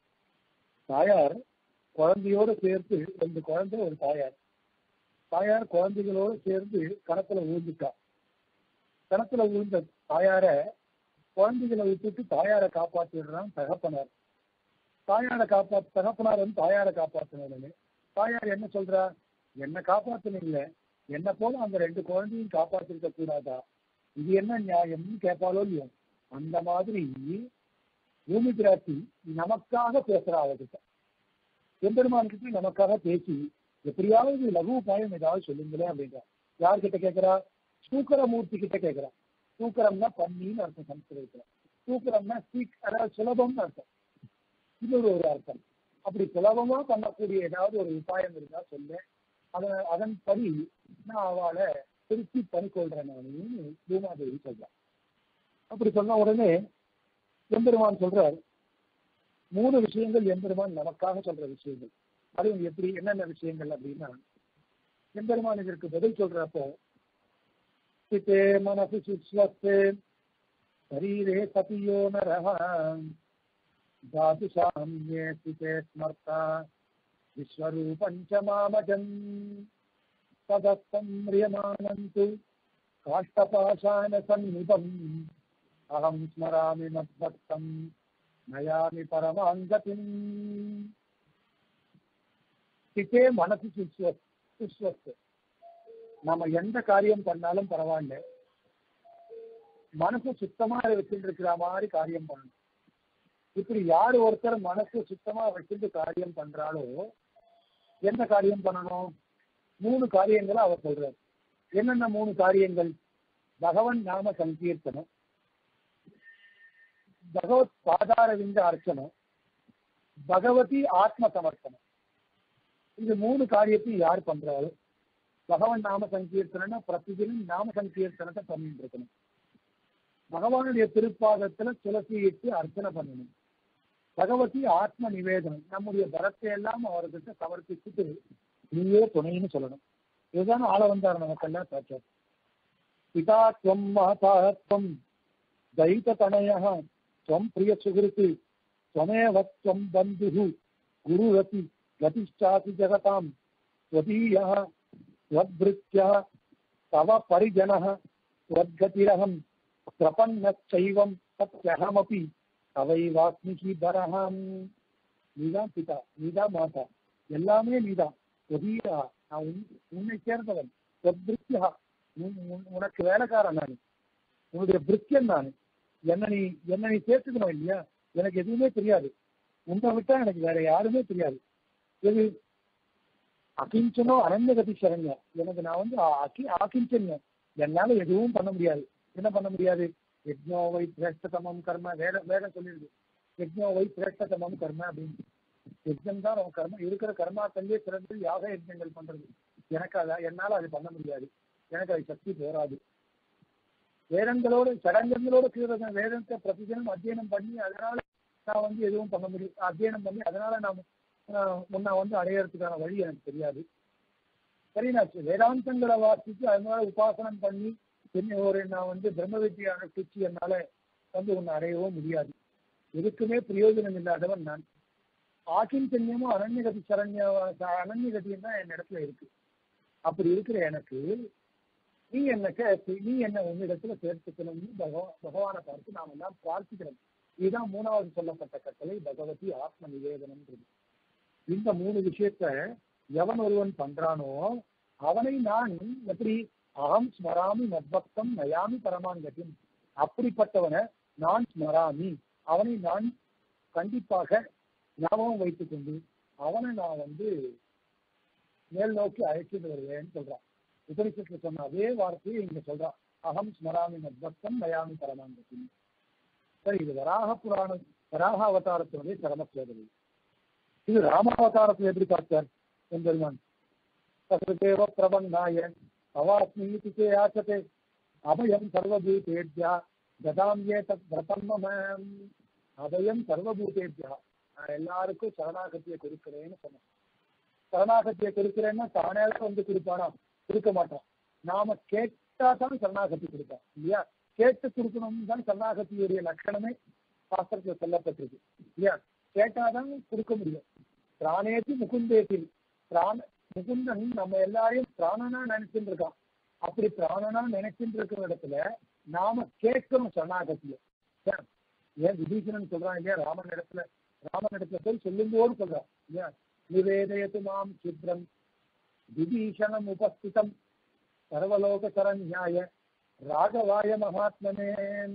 தாயார் குழந்தையோட சேர்த்து ரெண்டு குழந்தை ஒரு தாயார் தாயார் குழந்தைகளோட சேர்ந்து கணத்துல ஊழ்ந்துட்டா கணத்துல ஊழ்ந்த தாயார குழந்தைகளை விட்டுட்டு தாயாரை காப்பாத்திடுறான் தகப்பனார் தாயாரை காப்பாத்து தகப்பனார் வந்து தாயாரை காப்பாத்தினு தாயார் என்ன சொல்றா என்ன காப்பாத்தினீங்க என்ன போல அந்த ரெண்டு குழந்தையும் காப்பாத்திருக்க கூடாதா இது என்ன நியாயம்னு கேட்பாலோ இல்லையோ அந்த மாதிரி பூமி பிராட்டி நமக்காக பேசுறா அவகிட்ட எம்பெருமான் கிட்ட நமக்காக பேசி எப்படியாவது லகு உபாயம் ஏதாவது சொல்லுங்களேன் அப்படின்றா யார்கிட்ட கேட்கிறா சூக்கரமூர்த்தி கிட்ட கேட்கிறா சூக்கரம்னா பன்னின்னு அர்த்தம் சம்ஸ்கிருதத்துல சூக்கரம்னா சீக் அதாவது சுலபம்னு அர்த்தம் இன்னொரு ஒரு அர்த்தம் அப்படி சுலபமா பண்ணக்கூடிய ஏதாவது ஒரு உபாயம் இருந்தா சொல்லு அதன் அதன்படி நான் அவளை திருப்பி பணிக்கொள்றேன் நான் பூமாதேவி சொல்றான் அப்படி சொன்ன உடனே எம்பெருமான் சொல்றார் மூணு விஷயங்கள் எம்பெருமான் நமக்காக சொல்ற விஷயங்கள் அதுவும் எப்படி என்னென்ன விஷயங்கள் அப்படின்னா எம்பெருமான் இதற்கு பதில் சொல்றப்போ சித்தே மனசு சுஸ்வஸ்தே சரீரே சதியோ நரஹ தாதுஷாம் யே சிதே ஸ்மர்த்தா விஸ்வரூபஞ்ச மாமஜம் ததஸ்தம் ரியமானந்து காஷ்டபாஷான சந்நிபம் அகம் ஸ்மராமி மத்பக்தம் நயாமி பரமாங்கதிம் சித்தே மனசு சுஸ்வஸ் சுஸ்வஸ்து நம்ம எந்த காரியம் பண்ணாலும் பரவாயில்ல மனசு சுத்தமா வச்சுட்டு இருக்கிற மாதிரி காரியம் பண்ணணும் இப்படி யார் ஒருத்தர் மனசு சுத்தமா வச்சுட்டு காரியம் பண்றாலோ எந்த காரியம் பண்ணணும் மூணு காரியங்களை அவர் சொல்றார் என்னென்ன மூணு காரியங்கள் பகவன் நாம சங்கீர்த்தனம் பகவத் பாதாரவிந்த அர்ச்சனம் பகவதி ஆத்ம சமர்ப்பணம் இந்த மூணு காரியத்தையும் யார் பண்றாரோ பகவன் நாம சங்கீர்த்தனா பிரதிதினம் நாம சங்கீர்த்தனத்தை பண்ணிட்டு இருக்கணும் பகவானுடைய திருப்பாதத்துல துளசி இட்டு அர்ச்சனை பண்ணணும் பகவதி ஆத்ம நிவேதனம் நம்முடைய பரத்தை எல்லாம் அவர்கிட்ட சமர்ப்பிச்சுட்டு நீயே துணைன்னு சொல்லணும் இதுதான் ஆள வந்தார் நமக்கெல்லாம் சாட்சாத் பிதா துவம் மாதா துவம் தைத்த தனய துவம் பிரிய சுகிருத்து துவமேவ துவம் பந்து குருரதி கதிஷ்டாசி ஜகதாம் त्वदीयः त्वद्भृत्यः तव परिजनः त्वद्गतिरहं प्रपन्नश्चैवं सत्यहमपि தவைவாத்மிகி பரஹம் நீதான் பிதா நீதான் மாதா எல்லாமே நீதான் ஒதியா நான் உன் உன்னை சேர்ந்தவன் பிருத்தியா உனக்கு வேலைக்காரன் நான் உன்னுடைய பிருத்தியன் நான் என்ன நீ என்ன நீ சேர்த்துக்கணும் இல்லையா எனக்கு எதுவுமே தெரியாது உன்னை விட்டா எனக்கு வேற யாருமே தெரியாது எது அகிஞ்சனோ அரண்யகதி சரண்ய எனக்கு நான் வந்து அகி ஆகிஞ்சன்யம் என்னால எதுவும் பண்ண முடியாது என்ன பண்ண முடியாது யஜ்னோ வை சிரேஷ்டதமம் கர்ம வேத வேதம் சொல்லிடுது யஜ்னோ வை சிரேஷ்டதமம் கர்ம அப்படின்னு யஜ்னம் தான் அவன் கர்மம் இருக்கிற கர்மாக்கள்லயே சிறந்து யாக யஜ்னங்கள் பண்றது எனக்கு அத என்னால அது பண்ண முடியாது எனக்கு அது சக்தி போராது வேதங்களோட சடங்கங்களோட கீழே வேதத்தை பிரதிதினம் அத்தியனம் பண்ணி அதனால நான் வந்து எதுவும் பண்ண முடியும் அத்தியனம் பண்ணி அதனால நான் முன்ன வந்து அடையறதுக்கான வழி எனக்கு தெரியாது சரி நான் வேதாந்தங்களை வாசித்து அதனால உபாசனம் பண்ணி என்ன ஒரு நான் வந்து பிரம்ம வித்தியை அனுஷ்டிச்சு என்னால வந்து உன்னை அடையவும் முடியாது எதுக்குமே பிரயோஜனம் இல்லாதவன் நான் ஆக்கிஞ்சன்யமும் அனன்யகதி சரண்ய அனன்யகதியும் தான் என் இடத்துல இருக்கு அப்படி இருக்கிற எனக்கு நீ என்ன நீ என்ன உன்னிடத்துல சேர்த்துக்கணும்னு பகவான் பகவானை பார்த்து நாம எல்லாம் பிரார்த்திக்கிறோம் இதுதான் மூணாவது சொல்லப்பட்ட கட்டளை பகவதி ஆத்ம நிவேதனம்ன்றது இந்த மூணு விஷயத்த எவன் ஒருவன் பண்றானோ அவனை நான் எப்படி அகம் ஸ்மராமி மத்பக்தம் நயாமி பரமான்கத்தின் அப்படிப்பட்டவனை நான் ஸ்மராமி அவனை நான் கண்டிப்பாக ஞாபகம் வைத்துக் கொண்டு அவனை நான் வந்து மேல் நோக்கி அழைச்சிட்டு வருவேன்னு சொல்றான் உபனிஷத்துல சொன்ன அதே வார்த்தையை இங்க சொல்றான் அகம் ஸ்மராமி மத்பக்தம் நயாமி பரமான்கத்தின் சரி இது வராக புராணம் வராக அவதாரத்தினுடைய சரமஸ்லோகங்கள் இது ராமாவதாரத்தில் எப்படி பார்த்தார் எம்பெருமான் தசதேவ பிரபன்னாய அவாஸ்மீதி தே ஆச்சதே அபயம் சர்வபூதேபியா ததாமியே தத் விரதம் மம அபயம் சர்வபூதேபியா நான் எல்லாருக்கும் சரணாகத்தியை கொடுக்கிறேன்னு சொன்னேன் சரணாகத்தியை கொடுக்கிறேன்னா தானே வந்து கொடுப்பானா கொடுக்க மாட்டான் நாம கேட்டா தான் சரணாகத்தி கொடுப்பான் இல்லையா கேட்டு கொடுக்கணும்னு தான் சரணாகத்தியுடைய லட்சணமே சாஸ்திரத்துல சொல்லப்பட்டிருக்கு இல்லையா கேட்டாதான் கொடுக்க முடியும் பிராணேதி முகுந்தேத்தில் பிராண முகுந்தன் நம்ம எல்லாரையும் பிராணனா நினைச்சுட்டு இருக்கான் அப்படி பிராணனா நினைச்சுட்டு இருக்கிற இடத்துல நாம கேட்கணும் சரணாகத்திய ஏன் விபீஷணன் சொல்றான் இல்லையா ராமன் இடத்துல ராமன் இடத்துல போய் சொல்லும்போது சொல்றான் இல்லையா நிவேதயத்து மாம் சித்ரம் விபீஷணம் உபஸ்திதம் சர்வலோக சரண்யாய ராகவாய மகாத்மனே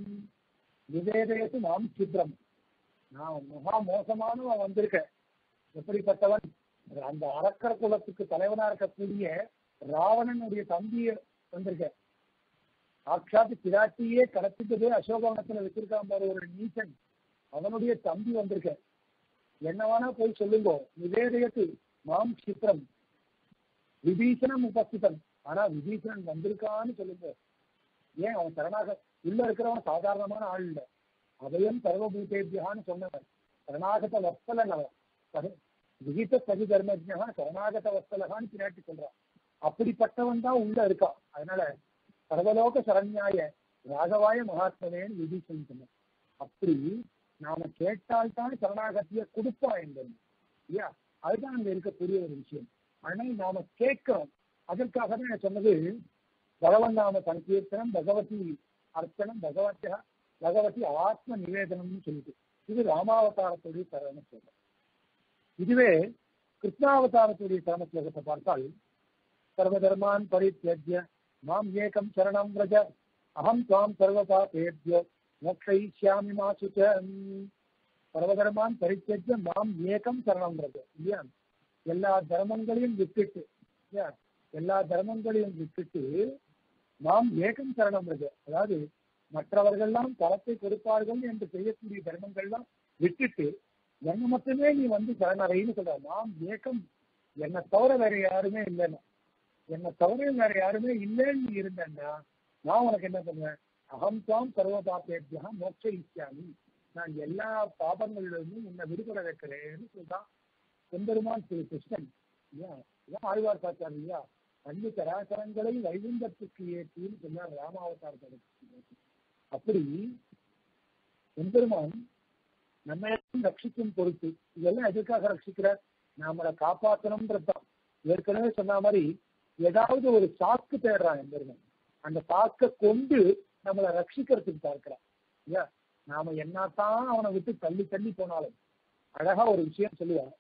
நிவேதயத்து மாம் சித்ரம் நான் மகா மோசமானவன் வந்திருக்கேன் எப்படிப்பட்டவன் அந்த அரக்கர குலத்துக்கு தலைவனா இருக்கக்கூடிய ராவணனுடைய தம்பிய வந்திருக்கேன் சாட்சாத்து பிராட்டியே கடத்திட்டு போய் அசோகவனத்துல வச்சிருக்கான் பாரு ஒரு நீச்சன் அவனுடைய தம்பி வந்திருக்கேன் என்ன வேணா போய் சொல்லுங்க நிவேதயத்து மாம் சித்திரம் விபீஷணம் உபஸ்திதம் ஆனா விபீஷணன் வந்திருக்கான்னு சொல்லுங்க ஏன் அவன் சரணாக உள்ள இருக்கிறவன் சாதாரணமான ஆள் இல்லை அபயம் சர்வபூதேபியான்னு சொன்னவன் சரணாகத வத்சலன் அவன் விகித சகி தர்மஜா சரணாகத வத்சலகான்னு பின்னாடி சொல்றான் அப்படிப்பட்டவன் தான் உள்ள இருக்கான் அதனால சர்வலோக சரண்யாய ராகவாய மகாத்மனேன்னு விபீஷன் சொன்னான் அப்படி நாம கேட்டால்தான் சரணாகத்திய கொடுப்பான் என்பது இல்லையா அதுதான் அங்க இருக்கக்கூடிய ஒரு விஷயம் ஆனால் நாம கேட்கிறோம் அதற்காக தான் நான் சொன்னது பகவன் நாம சங்கீர்த்தனம் பகவதி அர்ச்சனம் பகவத்தியா பகவதி ஆத்ம நிவேதனம்னு சொல்லிட்டு இது ராமாவதாரத்துடைய சரண ஸ்லோகம் இதுவே கிருஷ்ணாவதாரத்துடைய சரண ஸ்லோகத்தை பார்த்தால் சர்வதர்மான் பரித்தியஜ்ய மாம் ஏகம் சரணம் விரஜ அகம் துவாம் சர்வபாபேபியோ மோக்ஷயிஷ்யாமி மா சுச்ச சர்வதர்மான் பரித்தியஜ்ய மாம் ஏகம் சரணம் விரஜ இல்லையா எல்லா தர்மங்களையும் விட்டுட்டு இல்லையா எல்லா தர்மங்களையும் விட்டுட்டு நாம் ஏகம் சரணம் விரஜ அதாவது மற்றவர்கள்லாம் பலத்தை கொடுப்பார்கள் என்று செய்யக்கூடிய தர்மங்கள்லாம் விட்டுட்டு என்ன மட்டுமே நீ வந்து சரணடைன்னு சொல்ற நாம் ஏக்கம் என்னை தவிர வேற யாருமே இல்லைன்னா என்னை தவிர வேற யாருமே இல்லைன்னு நீ இருந்தேன்னா நான் உனக்கு என்ன பண்ணுவேன் அகம் தாம் சர்வ பாப்பேபியா மோட்ச இச்சாமி நான் எல்லா பாபங்களிலிருந்தும் உன்னை விடுபட வைக்கிறேன்னு சொல்றான் எம்பெருமான் திரு கிருஷ்ணன் இல்லையா இதான் ஆழ்வார் பார்த்தார் இல்லையா அஞ்சு சராசரங்களை வைகுந்தத்துக்கு ஏற்றின்னு சொன்னார் ராமாவதாரத்தை அப்படி எம்பெருமான் நம்ம ரட்சிக்கும் பொறுத்து இதெல்லாம் எதுக்காக ரட்சிக்கிறார் நம்மளை காப்பாற்றணும்ன்றதுதான் ஏற்கனவே சொன்ன மாதிரி ஏதாவது ஒரு சாக்கு தேடுறான் எம்பெருமான் அந்த சாக்கை கொண்டு நம்மளை ரட்சிக்கிறதுக்கு பார்க்கிறான் இல்லையா நாம என்னத்தான் அவனை விட்டு தள்ளி தள்ளி போனாலும் அழகா ஒரு விஷயம் சொல்லுவான்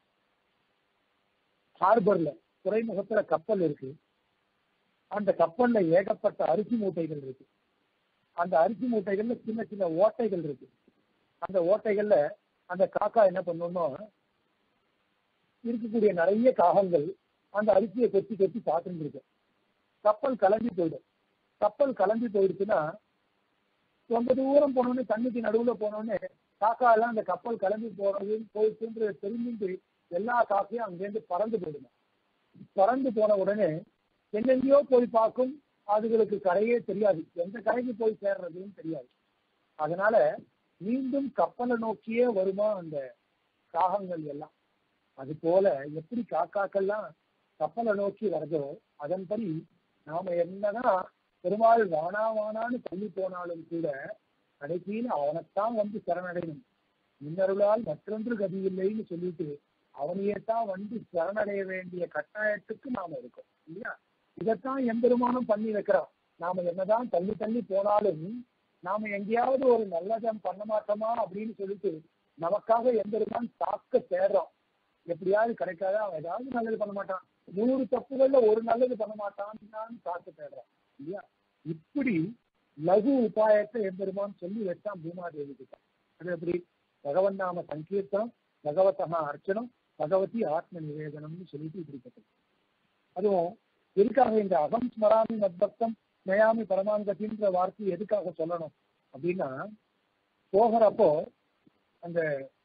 ஹார்பர்ல துறைமுகத்துல கப்பல் இருக்கு அந்த கப்பல்ல ஏகப்பட்ட அரிசி மூட்டைகள் இருக்கு அந்த அரிசி மூட்டைகள்ல சின்ன சின்ன ஓட்டைகள் இருக்கு அந்த ஓட்டைகள்ல அந்த காக்கா என்ன பண்ணணும்னா இருக்கக்கூடிய நிறைய காகங்கள் அந்த அரிசியை கொத்தி கொத்தி சாப்பிட்டு இருக்கு கப்பல் கிளம்பி போயிடும் கப்பல் கிளம்பி போயிடுச்சுன்னா ரொம்ப தூரம் போனோடனே தண்ணிக்கு நடுவுல போனோடனே காக்கா எல்லாம் அந்த கப்பல் கிளம்பி போறது போயிடுச்சுன்ற தெரிஞ்சுட்டு எல்லா காக்கையும் அங்கேருந்து பறந்து போயிடுங்க பறந்து போன உடனே எங்கெங்கேயோ போய் பார்க்கும் அதுகளுக்கு கரையே தெரியாது எந்த கரைக்கு போய் சேர்றதுன்னு தெரியாது அதனால மீண்டும் கப்பலை நோக்கியே வருமா அந்த காகங்கள் எல்லாம் அது போல எப்படி காக்காக்கள்லாம் கப்பலை நோக்கி வருதோ அதன்படி நாம என்னதான் பெருமாள் வானா வானான்னு தள்ளி போனாலும் கூட கடைசியில் அவனைத்தான் வந்து சரணடையணும் முன்னருளால் மற்றொன்று கதி இல்லைன்னு சொல்லிட்டு அவனையே தான் வந்து சரணடைய வேண்டிய கட்டாயத்துக்கு நாம இருக்கோம் இல்லையா இதைத்தான் எம்பெருமானும் பண்ணி வைக்கிறோம் நாம என்னதான் தள்ளி தள்ளி போனாலும் நாம எங்கேயாவது ஒரு நல்லதம் பண்ண மாட்டோமா அப்படின்னு சொல்லிட்டு நமக்காக எம்பெருமான் தாக்க தேடுறோம் எப்படியாவது கிடைக்காத அவன் ஏதாவது நல்லது பண்ண மாட்டான் நூறு தப்புகள்ல ஒரு நல்லது பண்ண மாட்டான்னு தாக்க தேடுறான் இல்லையா இப்படி லகு உபாயத்தை எம்பெருமான் சொல்லி வச்சான் பூமாதேவி கிட்ட அது எப்படி பகவன் நாம சங்கீர்த்தனம் பகவத்தகா அர்ச்சனம் பகவதி ஆத்ம நிவேதனம்னு சொல்லிட்டு இப்படிப்பட்டது அதுவும் எதுக்காக இந்த அகம் ஸ்மராமி மத்பக்தம் நயாமி பரமாங்கத்தின்ற வார்த்தை எதுக்காக சொல்லணும் அப்படின்னா போகிறப்போ அந்த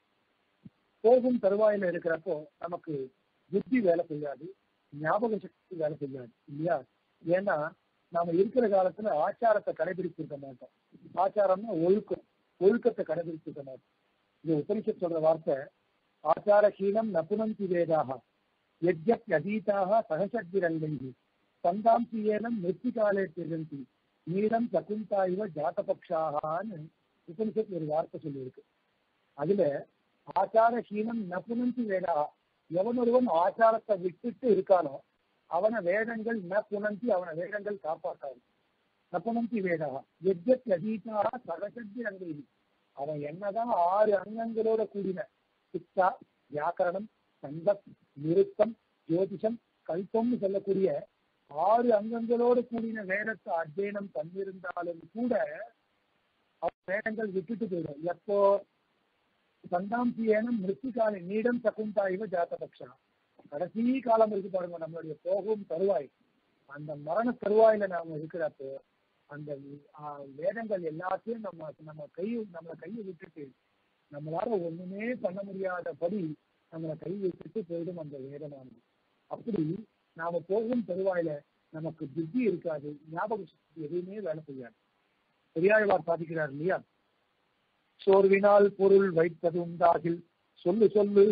போகும் தருவாயில இருக்கிறப்போ நமக்கு புத்தி வேலை செய்யாது ஞாபக சக்தி வேலை செய்யாது இல்லையா ஏன்னா நாம இருக்கிற காலத்துல ஆச்சாரத்தை கடைபிடிச்சிருக்க மாட்டோம் ஆச்சாரம்னா ஒழுக்கம் ஒழுக்கத்தை கடைபிடிச்சிருக்க மாட்டோம் இது உபனிஷத் சொல்ற வார்த்தை ஆச்சாரஹீனம் நபுனந்தி வேதாக யஜ்யப் அதீதாக சகசக்திரங்கி சந்தாம்சி ஏனம் மிருத்திகாலே திகந்தி நீளம் சகுந்தா இவ ஜாத்தபக்ஷாகான்னு உபனிஷத் ஒரு வார்த்தை சொல்லியிருக்கு அதுல ஆச்சாரஹீனம் நபுனந்தி வேடா எவனொருவன் ஆச்சாரத்தை விட்டுட்டு இருக்கானோ அவன வேதங்கள் ந புனந்தி அவன வேதங்கள் காப்பாற்றாது ந புனந்தி வேடா எஜ்ஜத் அதீதா சகசக்தி ரங்கை அவன் என்னதான் ஆறு அங்கங்களோட கூடின சிக்ஷா வியாக்கரணம் சந்தப் நிருத்தம் ஜோதிஷம் கல்பம்னு சொல்லக்கூடிய ஆறு அங்கங்களோடு கூடின வேதத்தை அத்தியனம் பண்ணியிருந்தாலும் கூட அவன் வேதங்கள் விட்டுட்டு போயிடும் எப்போ சந்தாம்சியேனம் மிருத்திகாலி நீடம் சகுந்தா இவ ஜாத்தபக்ஷா கடைசி காலம் இருக்கு பாருங்க நம்மளுடைய போகும் தருவாய் அந்த மரண தருவாயில நாம இருக்கிறப்போ அந்த ஆஹ், வேதங்கள் எல்லாத்தையும் நம்ம நம்ம கை நம்மளை கையை விட்டுட்டு நம்மளால ஒண்ணுமே பண்ண முடியாதபடி நம்மளை கை விட்டுட்டு போயிடும் அந்த வேதமானது அப்படி நாம போகும் தருவாயில நமக்கு புத்தி இருக்காது ஞாபக சக்தி எதுவுமே வேலை செய்யாது பெரியாழ்வார் சாதிக்கிறார் இல்லையா சோர்வினால் பொருள் வைப்பது உண்டாகில் சொல்லு சொல்லு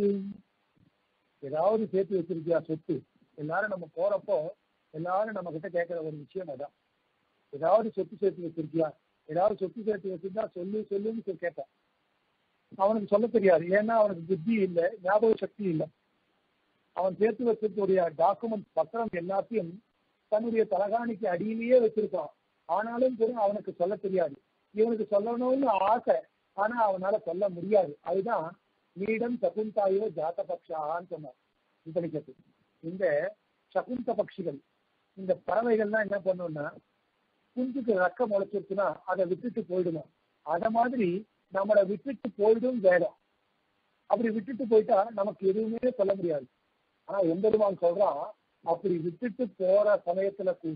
ஏதாவது சேர்த்து வச்சிருக்கியா சொத்து எல்லாரும் நம்ம போறப்போ எல்லாரும் நம்ம கிட்ட கேட்கிற ஒரு விஷயம் அதான் ஏதாவது சொத்து சேர்த்து வச்சிருக்கியா ஏதாவது சொத்து சேர்த்து வச்சிருந்தா சொல்லு சொல்லுன்னு சொல்லி கேட்பான் அவனுக்கு சொல்ல தெரியாது ஏன்னா அவனுக்கு புத்தி இல்லை ஞாபக சக்தி இல்லை அவன் சேர்த்து வச்சிருக்கக்கூடிய டாக்குமெண்ட் பத்திரம் எல்லாத்தையும் தன்னுடைய தலகாணிக்கு அடியிலேயே வச்சிருக்கான் ஆனாலும் கூட அவனுக்கு சொல்ல தெரியாது இவனுக்கு சொல்லணும்னு ஆசை ஆனா அவனால சொல்ல முடியாது அதுதான் நீடம் சகுந்தாயோ ஜாத்தபக்ஷான்னு சொன்னார் உபனிஷத்து இந்த சகுந்த பட்சிகள் இந்த பறவைகள்லாம் என்ன பண்ணும்னா குஞ்சுக்கு ரக்கம் முளைச்சிருச்சுன்னா அதை விட்டுட்டு போயிடுமா அத மாதிரி நம்மளை விட்டுட்டு போயிடும் வேடம் அப்படி விட்டுட்டு போயிட்டா நமக்கு எதுவுமே சொல்ல முடியாது ஆனா எம்பெருமான் சொல்றான் அப்படி விட்டுட்டு போற சமயத்துல கூட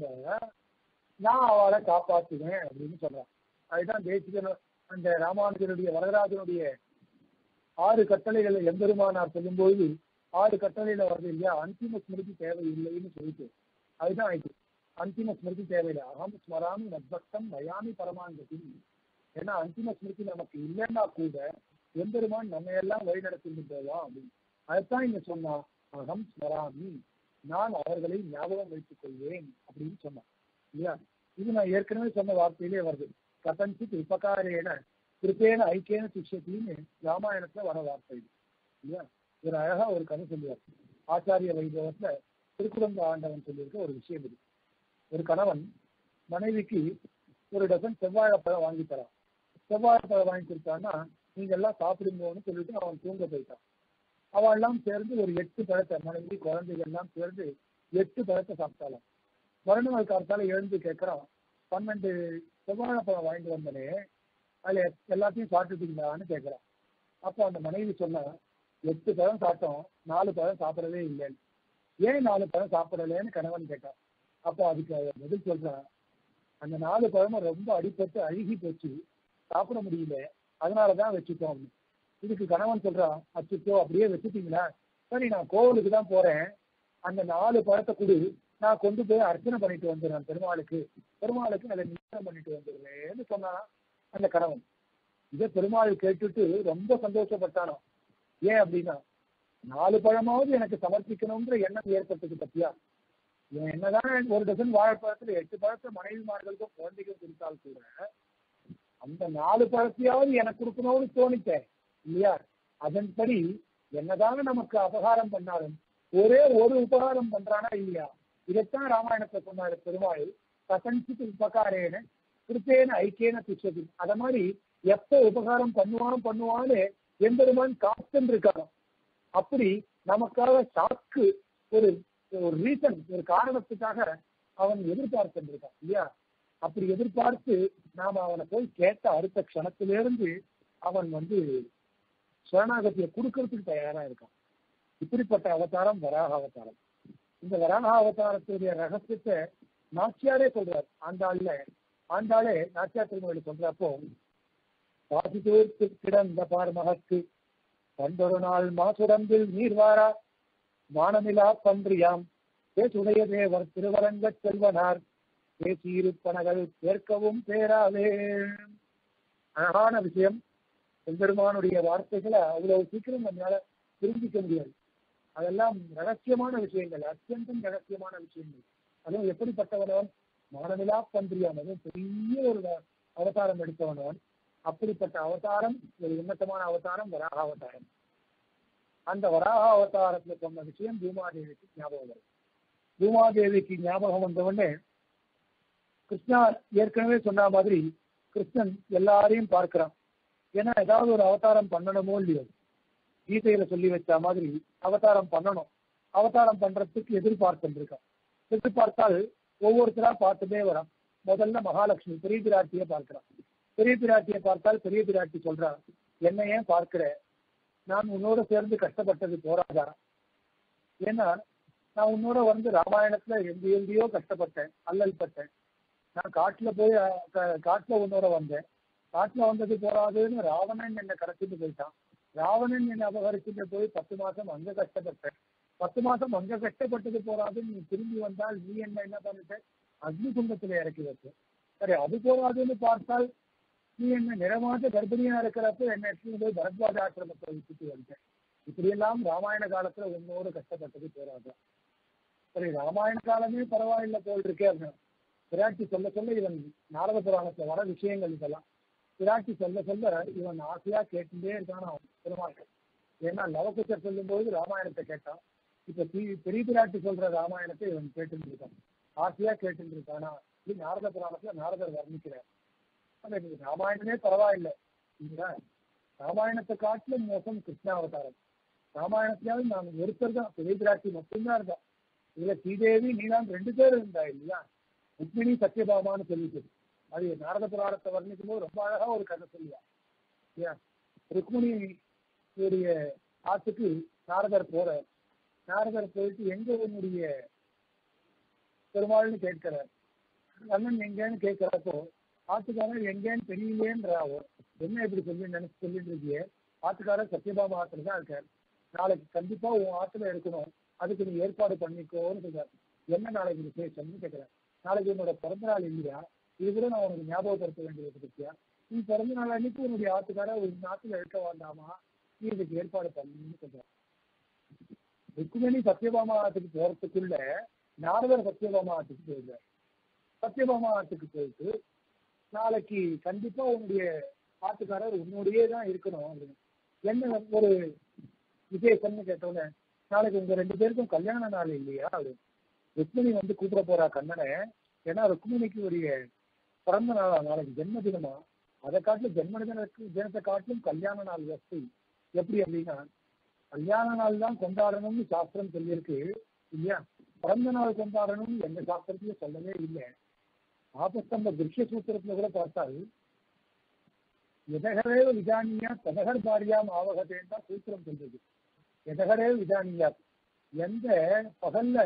நான் அவளை காப்பாத்துவேன் அப்படின்னு சொல்றான் அதுதான் தேசிகன் அந்த ராமானுஜனுடைய வரதராஜனுடைய ஆறு கட்டளைகளை எம்பெருமானார் சொல்லும்போது ஆறு கட்டளையில வருது இல்லையா அந்திம ஸ்மிருதி தேவையில்லைன்னு சொல்லிட்டு அதுதான் இது அந்திம ஸ்மிருதி தேவையில்லை அகம் ஸ்மராமி நத்பக்தம் நயாமி பரமாங்கதி ஏன்னா அந்திம ஸ்மிருதி நமக்கு இல்லைன்னா கூட எம்பெருமான் நம்ம எல்லாம் வழி நடத்திட்டு போவான் அப்படின்னு அதைத்தான் இங்க சொன்னான் அகம் ஸ்மராமி நான் அவர்களை ஞாபகம் வைத்துக் கொள்வேன் அப்படின்னு சொன்னான் இல்லையா இது நான் ஏற்கனவே சொன்ன வார்த்தையிலே வருது கதஞ்சித் உபகாரேன கிருப்பேன ஐக்கியன சிஷ்யத்தின்னு ராமாயணத்துல வர வார்த்தை இது இல்லையா ஒரு அழகா ஒரு கதை சொல்லுவார் ஆச்சாரிய வைபவத்துல திருக்குறந்த ஆண்டவன் சொல்லியிருக்க ஒரு விஷயம் இது ஒரு கணவன் மனைவிக்கு ஒரு டசன் செவ்வாழைப்பழம் வாங்கி தரான் செவ்வாழைப்பழம் வாங்கி கொடுத்தான்னா நீங்க எல்லாம் சாப்பிடுங்கன்னு சொல்லிட்டு அவன் தூங்க போயிட்டான் அவள் எல்லாம் சேர்ந்து ஒரு எட்டு பழத்தை மனைவி குழந்தைகள் எல்லாம் சேர்ந்து எட்டு பழத்தை சாப்பிட்டாலாம் மறுநாள் காலத்தால எழுந்து கேட்கறான் பன்னெண்டு செவ்வாழைப்பழம் வாங்கிட்டு வந்தனே அதுல எல்லாத்தையும் சாப்பிட்டுட்டீங்களான்னு கேட்கறான் அப்போ அந்த மனைவி சொன்னா எட்டு பழம் சாப்பிட்டோம் நாலு பழம் சாப்பிடவே இல்லைன்னு ஏன் நாலு பழம் சாப்பிடலன்னு கணவன் கேட்டான் அப்போ அதுக்கு அவ பதில் சொல்றான் அந்த நாலு பழமும் ரொம்ப அடிபட்டு அழுகி போச்சு சாப்பிட முடியல அதனாலதான் வச்சுட்டோம் அப்படின்னு. இதுக்கு கணவன் சொல்றான் அச்சுச்சோ அப்படியே வச்சுட்டீங்களா சரி நான் கோவிலுக்கு தான் போறேன் அந்த நாலு பழத்தை கொடு நான் கொண்டு போய் அர்ச்சனை பண்ணிட்டு வந்துடுறேன் பெருமாளுக்கு பெருமாளுக்கு அதை நிச்சயம் பண்ணிட்டு வந்துடுவேன்னு சொன்னான் அந்த கணவன் இதை பெருமாள் கேட்டுட்டு ரொம்ப சந்தோஷப்பட்டானோ ஏன் அப்படின்னா நாலு பழமாவது எனக்கு சமர்ப்பிக்கணும்ன்ற எண்ணம் ஏற்பட்டது பத்தியா இவன் என்னதான் ஒரு டசன் வாழைப்பழத்துல எட்டு பழத்தை மனைவிமார்களுக்கும் குழந்தைக்கும் கொடுத்தால் கூட அந்த நாலு பழத்தையாவது எனக்கு கொடுக்கணும்னு தோணித்தேன் இல்லையா அதன்படி என்னதான் நமக்கு அபகாரம் பண்ணாலும் ஒரே ஒரு உபகாரம் பண்றானா இல்லையா இதைத்தான் ராமாயணத்தை சொன்னாரு பெருமாள் கசஞ்சித்து உபகாரேன கிருத்தேன ஐக்கியன துச்சதி அத மாதிரி எப்ப உபகாரம் பண்ணுவான் பண்ணுவான்னு எம்பெருமான் காத்துன்னு இருக்காராம் அப்படி நமக்காக சாக்கு ஒரு ஒரு ரீசன் ஒரு காரணத்துக்காக அவன் எதிர்பார்த்து இருக்கான் இல்லையா அப்படி எதிர்பார்த்து நாம அவனை போய் கேட்ட அடுத்த க்ஷணத்திலிருந்து அவன் வந்து சரணாகத்தியை கொடுக்கறதுக்கு தயாரா இருக்கான் இப்படிப்பட்ட அவதாரம் வராக அவதாரம் இந்த வராக அவதாரத்துடைய ரகசியத்தை நாச்சியாரே சொல்றார் ஆண்டாள்ல ஆண்டாளே நாச்சியார் திருமொழி சொல்றப்போ பாசிதூர்க்கு கிடந்த பார்மகக்கு பண்டொரு நாள் மாசுடம்பில் நீர்வாரா வானமிலா பன்றியாம் பேசுடைய தேவர் திருவரங்கச் செல்வனார் பேசியிருப்பனகள் கேட்கவும் பேராவே அழகான விஷயம் எம்பெருமானுடைய வார்த்தைகளை அவ்வளவு சீக்கிரம் நம்மளால புரிஞ்சிக்க முடியாது அதெல்லாம் ரகசியமான விஷயங்கள் அத்தியந்தம் ரகசியமான விஷயங்கள் அதுவும் எப்படிப்பட்டவனவன் மானவிலா பன்றியான் அதுவும் பெரிய ஒரு அவதாரம் எடுத்தவனவன் அப்படிப்பட்ட அவதாரம் ஒரு உன்னதமான அவதாரம் வராக அவதாரம் அந்த வராக அவதாரத்துல சொன்ன விஷயம் பூமாதேவிக்கு ஞாபகம் வரும் பூமாதேவிக்கு ஞாபகம் வந்தவுடனே கிருஷ்ணா ஏற்கனவே சொன்ன மாதிரி கிருஷ்ணன் எல்லாரையும் பார்க்கிறான் ஏன்னா ஏதாவது ஒரு அவதாரம் பண்ணணுமோ இல்லையோ கீதையில சொல்லி வச்ச மாதிரி அவதாரம் பண்ணணும் அவதாரம் பண்றதுக்கு எதிர்பார்த்து இருக்கான் எதிர்பார்த்தால் ஒவ்வொருத்தரா பார்த்துட்டே வரான் முதல்ல மகாலட்சுமி பெரிய பிராட்டியை பார்க்கிறான் பெரிய பிராட்டியை பார்த்தால் பெரிய பிராட்டி சொல்றா என்ன ஏன் பார்க்கிற நான் உன்னோட சேர்ந்து கஷ்டப்பட்டது போராதா ஏன்னா நான் உன்னோட வந்து ராமாயணத்துல எங்க எங்கேயோ கஷ்டப்பட்டேன் அல்லல் பட்டேன் நான் காட்டுல போய் அஹ், காட்டுல உன்னோட வந்தேன் காட்டுல வந்தது போராதுன்னு ராவணன் என்னை கடத்திட்டு போயிட்டான் ராவணன் என்னை அபகரிச்சுட்டு போய் பத்து மாசம் அங்க கஷ்டப்பட்டேன் பத்து மாசம் அங்க கஷ்டப்பட்டது போராதுன்னு நீ திரும்பி வந்தால் நீ என்ன என்ன பண்ணிட்ட அக்னி குண்டத்துல இறக்கி வச்ச சரி அது போராதுன்னு பார்த்தால் நீ என்ன நிறமாத கர்ப்பிணியா இருக்கிறப்ப என்ன எடுத்துட்டு போய் பரத்வாஜ ஆசிரமத்தை விட்டுட்டு வந்துட்டேன் இப்படியெல்லாம் ராமாயண காலத்துல உன்னோடு கஷ்டப்பட்டது போராது சரி ராமாயண காலமே பரவாயில்லை போல் இருக்கே அப்படின்னு பிராட்டி சொல்ல சொல்ல இவன் நாரத புராணத்துல வர விஷயங்கள் இதெல்லாம் பிராட்டி சொல்ல சொல்ல இவன் ஆசையா கேட்டுட்டே இருக்கான் அவன் பெருமாள் ஏன்னா லவகுச்சர் சொல்லும்போது ராமாயணத்தை கேட்டான் இப்ப தி- பெரிய பிராட்டி சொல்ற ராமாயணத்தை இவன் கேட்டுட்டு இருக்கான் ஆசையா கேட்டுட்டு இருக்கானா இது நாரத புராணத்துல நாரதர் வர்ணிக்கிறார் ஆனா இது ராமாயணமே பரவாயில்லை இல்லையா ராமாயணத்தை காட்டிலும் மோசம் கிருஷ்ணாவதாரம் ராமாயணத்திலாவது நான் ஒருத்தர் தான் பெரிய பிராட்டி மட்டும்தான் இருந்தா இதுல ஸ்ரீதேவி நீலாம் ரெண்டு பேர் இருந்தா இல்லையா ருக்மிணி சத்யபாமான்னு சொல்லிட்டு அது நாரத புராணத்தை வர்ணிக்கும் போது ரொம்ப அழகா ஒரு கதை சொல்லுவா இல்லையா ருக்மிணி உடைய ஆத்துக்கு நாரதர் போற நாரதர் போயிட்டு எங்க உன்னுடைய பெருமாள்னு கேட்கிறார் அண்ணன் எங்கன்னு கேட்கிறப்போ ஆத்துக்காரர் எங்கேன்னு தெரியலேன்றாவோ என்ன இப்படி சொல்லி நினைச்சு சொல்லிட்டு இருக்கியே ஆத்துக்காரர் சத்யபாமா ஆத்துல தான் இருக்கார் நாளைக்கு கண்டிப்பா உன் ஆத்துல இருக்கணும் அதுக்கு நீ ஏற்பாடு பண்ணிக்கோன்னு சொல்றாரு என்ன நாளைக்கு விசேஷம்னு கேட்கிறேன் நாளைக்கு உன்னோட பிறந்த நாள் இல்லையா இது கூட நான் உனக்கு ஞாபகப்படுத்த வேண்டியது பத்தியா நீ பிறந்த நாள் அன்னைக்கு உன்னுடைய ஆத்துக்காரர் உன் நாட்டுல இருக்க வேண்டாமா நீ இதுக்கு ஏற்பாடு பண்ணுன்னு சொல்றான் ருக்குமணி சத்யபாமா ஆத்துக்கு போறதுக்குள்ள நாரதர் சத்யபாமா ஆத்துக்கு போயிருந்தார் சத்யபாமா ஆத்துக்கு போயிட்டு நாளைக்கு கண்டிப்பா உன்னுடைய ஆத்துக்காரர் உன்னோடயே தான் இருக்கணும் அப்படின்னு என்ன ஒரு விசேஷம்னு கேட்டோன்னே நாளைக்கு உங்க ரெண்டு பேருக்கும் கல்யாண நாள் இல்லையா அப்படின்னு ருக்மிணி வந்து கூப்பிட போறா கண்ணனை ஏன்னா ருக்மிணிக்கு உரிய பிறந்த நாளா நாளைக்கு ஜென்ம தினமா அதை காட்டிலும் ஜென்ம தினத்துக்கு தினத்தை காட்டிலும் கல்யாண நாள் வசதி எப்படி அப்படின்னா கல்யாண நாள் தான் கொண்டாடணும்னு சாஸ்திரம் சொல்லியிருக்கு இல்லையா பிறந்த நாள் கொண்டாடணும்னு எந்த சாஸ்திரத்திலும் சொல்லவே இல்லை ஆபஸ்தம்ப திருஷ்ய சூத்திரத்துல கூட பார்த்தால் எதகரேவ விஜானியா ததகர் பாரியாம் ஆவகத்தேன்னு தான் சூத்திரம் சொல்றது எதகரேவ விஜானியா எந்த பகல்ல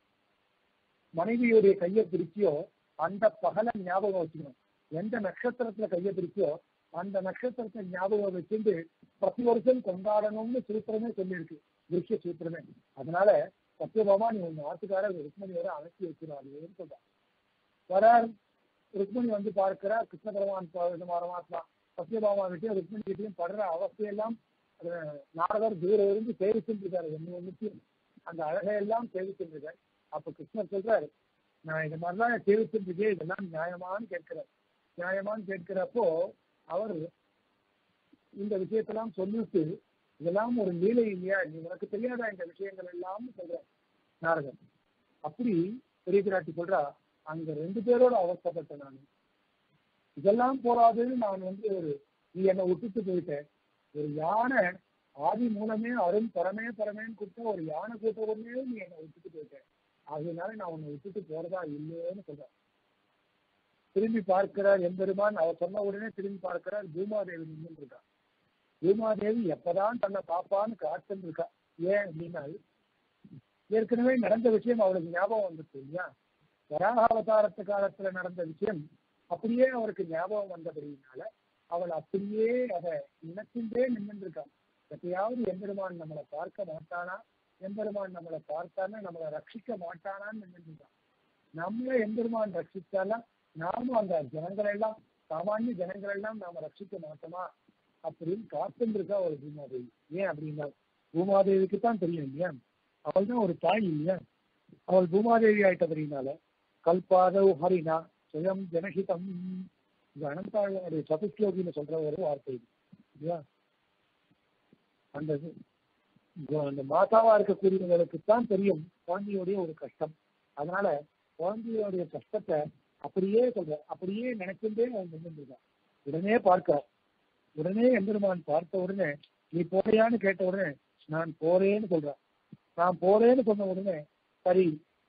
மனைவியுடைய கையை பிடிச்சியோ அந்த பகலை ஞாபகம் வச்சுக்கணும் எந்த நட்சத்திரத்துல கையை பிடிச்சியோ அந்த நட்சத்திரத்தை ஞாபகம் வச்சுட்டு பிரதி வருஷம் கொண்டாடணும்னு சூத்திரமே சொல்லியிருக்கு விருஷ சூத்திரமே அதனால சத்யபாமா நீ உங்க ஆத்துக்காரர் ருக்மணியோட அழைச்சி வைக்கிறாருன்னு சொல்றான் வரார் ருக்மணி வந்து பார்க்கிறார் கிருஷ்ண பகவான் பரமாத்மா சத்யபாமா கிட்டையும் ருக்மணி கிட்டையும் படுற அவஸ்தையெல்லாம் அஹ், நாரதர் தூரம் இருந்து சேவிச்சுட்டு இருக்காரு ஒண்ணு ஒண்ணுத்தையும் அந்த அழகையெல்லாம் சேவிச்சுட்டு இருக்காரு அப்ப கிருஷ்ணர் சொல்றாரு நான் இது மாதிரிலாம் சேவிச்சுட்டு இருக்கேன் இதெல்லாம் நியாயமான்னு கேட்கிறார் நியாயமான்னு கேட்கிறப்போ அவர் இந்த விஷயத்தெல்லாம் சொல்லிட்டு இதெல்லாம் ஒரு லீலை இல்லையா நீ உனக்கு தெரியாதா இந்த விஷயங்கள் எல்லாம் சொல்ற நாரதர் அப்படி பெரிய பிராட்டி சொல்றா அங்க ரெண்டு பேரோட அவஸ்தப்பட்டேன் நான் இதெல்லாம் போராதுன்னு நான் வந்து ஒரு நீ என்னை விட்டுட்டு போயிட்டேன் ஒரு யானை ஆதி மூலமே அருண் பரமே பரமேன்னு கூப்பிட்ட ஒரு யானை கூட்டவுடனே நீ என்னை விட்டுட்டு போயிட்டேன் அதனால நான் உன்னை விட்டுட்டு போறதா இல்லைன்னு சொல்றேன் திரும்பி பார்க்கிறார் எம்பெருமான் அவர் சொன்ன உடனே திரும்பி பார்க்கிறார் பூமாதேவி நின்று இருக்கா பூமாதேவி எப்பதான் தன்னை பாப்பான்னு காத்துன்னு இருக்கா ஏன் அப்படின்னா ஏற்கனவே நடந்த விஷயம் அவளுக்கு ஞாபகம் வந்துச்சு இல்லையா வராக அவதாரத்து காலத்துல நடந்த விஷயம் அப்படியே அவருக்கு ஞாபகம் வந்தபடினால அவள் அப்படியே அதை நினைச்சுட்டே நின்று இருக்கான் எப்பயாவது எம்பெருமான் நம்மளை பார்க்க மாட்டானா எம்பெருமான் நம்மளை பார்த்தானா நம்மளை ரட்சிக்க மாட்டானான்னு நின்று இருக்கான் நம்மள எம்பெருமான் ரட்சிச்சாலும் நாமும் அந்த ஜனங்களை எல்லாம் சாமானிய ஜனங்களை எல்லாம் நாம ரட்சிக்க மாட்டோமா அப்படின்னு காத்துட்டு இருக்கா ஒரு பூமாதேவி ஏன் அப்படின்னா பூமாதேவிக்கு தான் தெரியும் இல்லையா அவள் தான் ஒரு தாய் இல்லையா அவள் பூமாதேவி ஆயிட்டபடினால கல்பாதவ் ஹரினா சுயம் ஜனஹிதம் இது அனந்தாளுடைய சதுஸ்லோகின்னு சொல்ற ஒரு வார்த்தை இது இல்லையா அந்த இது, இது- அந்த மாதாவா இருக்கக்கூடியவர்களுக்கு தான் தெரியும் குழந்தையோடைய ஒரு கஷ்டம் அதனால குழந்தையோடைய கஷ்டத்தை அப்படியே சொல்ற அப்படியே நினைச்சுட்டே அவன் நின்றுருக்கான் உடனே பார்க்க உடனே எம்பெருமான் பார்த்த உடனே நீ போறியான்னு கேட்ட உடனே நான் போறேன்னு சொல்றேன் நான் போறேன்னு சொன்ன உடனே சரி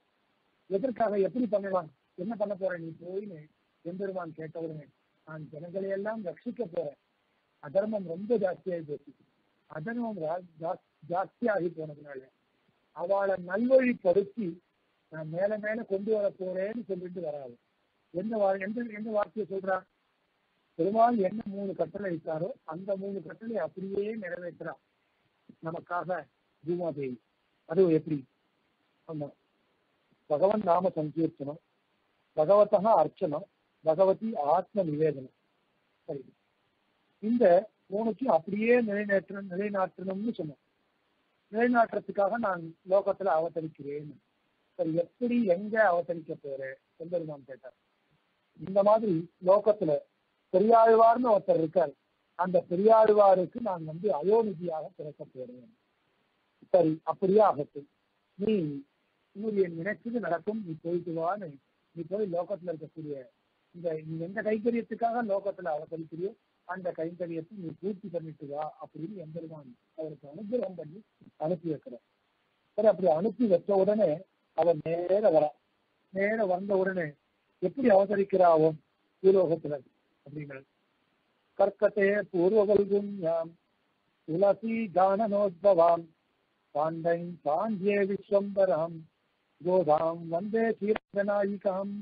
எதற்காக எப்படி பண்ணலாம் என்ன பண்ண போற நீ போயின்னு எம்பெருமான் கேட்ட உடனே நான் ஜனங்களை எல்லாம் ரட்சிக்க போறேன் அதர்மம் ரொம்ப ஜாஸ்தியாகி போச்சு அதர்மம் ரா- ஜா- ஜாஸ்தியாகி போனதுனால அவளை நல்வழிப்படுத்தி நான் மேல மேல கொண்டு வர போறேன்னு சொல்லிட்டு வராது எந்த வா எந்த எந்த வார்த்தையை சொல்றா பெருமாள் என்ன மூணு கட்டளை இட்டாரோ அந்த மூணு கட்டளை அப்படியே நிறைவேற்றுறா நமக்காக பூமாதேவி அது எப்படி ஆமா பகவன் நாம சங்கீர்த்தனம் பகவத்தா அர்ச்சனம் பகவதி ஆத்ம நிவேதனம் சரி இந்த மூணுத்தையும் அப்படியே நிலைநாற்ற நிலைநாட்டணும்னு சொன்னோம் நிலைநாட்டுறதுக்காக நான் லோகத்துல அவதரிக்கிறேன் சரி எப்படி எங்க அவதரிக்க போறேன் எம்பெருமான் கேட்டார் இந்த மாதிரி லோகத்துல பெரியாழ்வார்னு ஒருத்தர் இருக்கார் அந்த பெரியாழ்வாருக்கு நான் வந்து அயோனிதியாக பிறக்க போறேன் சரி அப்படியே ஆகட்டும் நீ உன்னுடைய நினைச்சது நடக்கும் நீ போயிட்டு வான்னு நீ போய் லோகத்துல இருக்கக்கூடிய இந்த நீ எந்த கைங்கரியத்துக்காக லோகத்துல அவதரிக்கிறியோ அந்த கைங்கரியத்தை நீ பூர்த்தி பண்ணிட்டு வா அப்படின்னு எம்பெருமான் அவருக்கு அனுகிரகம் பண்ணி அனுப்பி வைக்கிறார் சரி அப்படி அனுப்பி வச்ச உடனே அவர் நேர வரா நேர வந்த உடனே எப்படி அவதரிக்கிறாவோ பூலோகத்துல அப்படின்னா கர்க்கட்டே பூர்வவல்கும் யாம் துளசி கானனோத்பவாம் பாண்டை பாண்டியே விஸ்வம்பராம் கோதாம் வந்தே தீரநாயிகாம்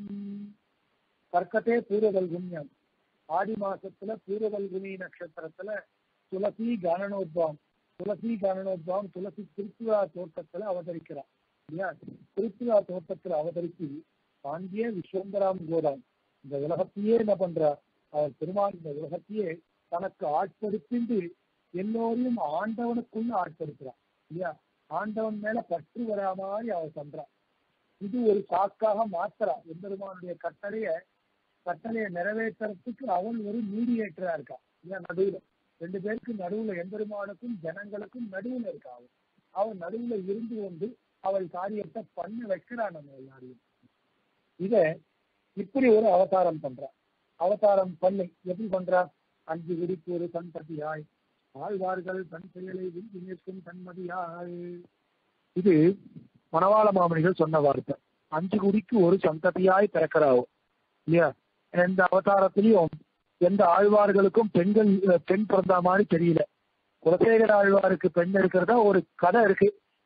கர்க்கட்டே பூர்வவல்கும் யாம் ஆடி மாசத்துல பூர்வவல்குனி நட்சத்திரத்துல துளசி கணனோத்பவம் துளசி கணனோத்பவம் துளசி திருப்புரா தோட்டத்துல அவதரிக்கிறார் இல்லையா திருப்புரா தோட்டத்துல அவதரித்து பாண்டிய விஸ்வம்பராம் கோதாம் இந்த உலகத்தையே என்ன பண்றா அவர் பெருமாள் இந்த உலகத்தையே தனக்கு ஆட்படுத்திண்டு எல்லோரையும் ஆண்டவனுக்குள்ள ஆட்படுத்துறான் இல்லையா ஆண்டவன் மேல பற்று வரா மாதிரி அவர் பண்றா இது ஒரு சாக்காக மாத்துறா எம்பெருமானுடைய கட்டளைய கட்டளையை நிறைவேற்றுறதுக்கு அவள் ஒரு மீடியேட்டரா இருக்கா இல்லையா நடுவுல ரெண்டு பேருக்கு நடுவுல எம்பெருமானுக்கும் ஜனங்களுக்கும் நடுவுல இருக்கா அவள் அவள் நடுவுல இருந்து கொண்டு அவள் காரியத்தை பண்ண வைக்கிறா நம்ம எல்லாரையும் இத இப்படி ஒரு அவதாரம் பண்றா அவதாரம் பண்ணி எப்படி பண்றா அஞ்சு விரிப்பு ஒரு சந்ததியாய் ஆழ்வார்கள் தன் செயலை விரும்பி நிற்கும் தன்மதியாய் இது மணவாள மாமணிகள் சொன்ன வார்த்தை அஞ்சு குடிக்கு ஒரு சந்ததியாய் பிறக்கிறாவோ இல்லையா எந்த அவதாரத்திலையும் எந்த ஆழ்வார்களுக்கும் பெண்கள் அஹ், பெண் பிறந்த மாதிரி தெரியல குலசேகர ஆழ்வாருக்கு பெண் இருக்கிறதா ஒரு கதை இருக்கு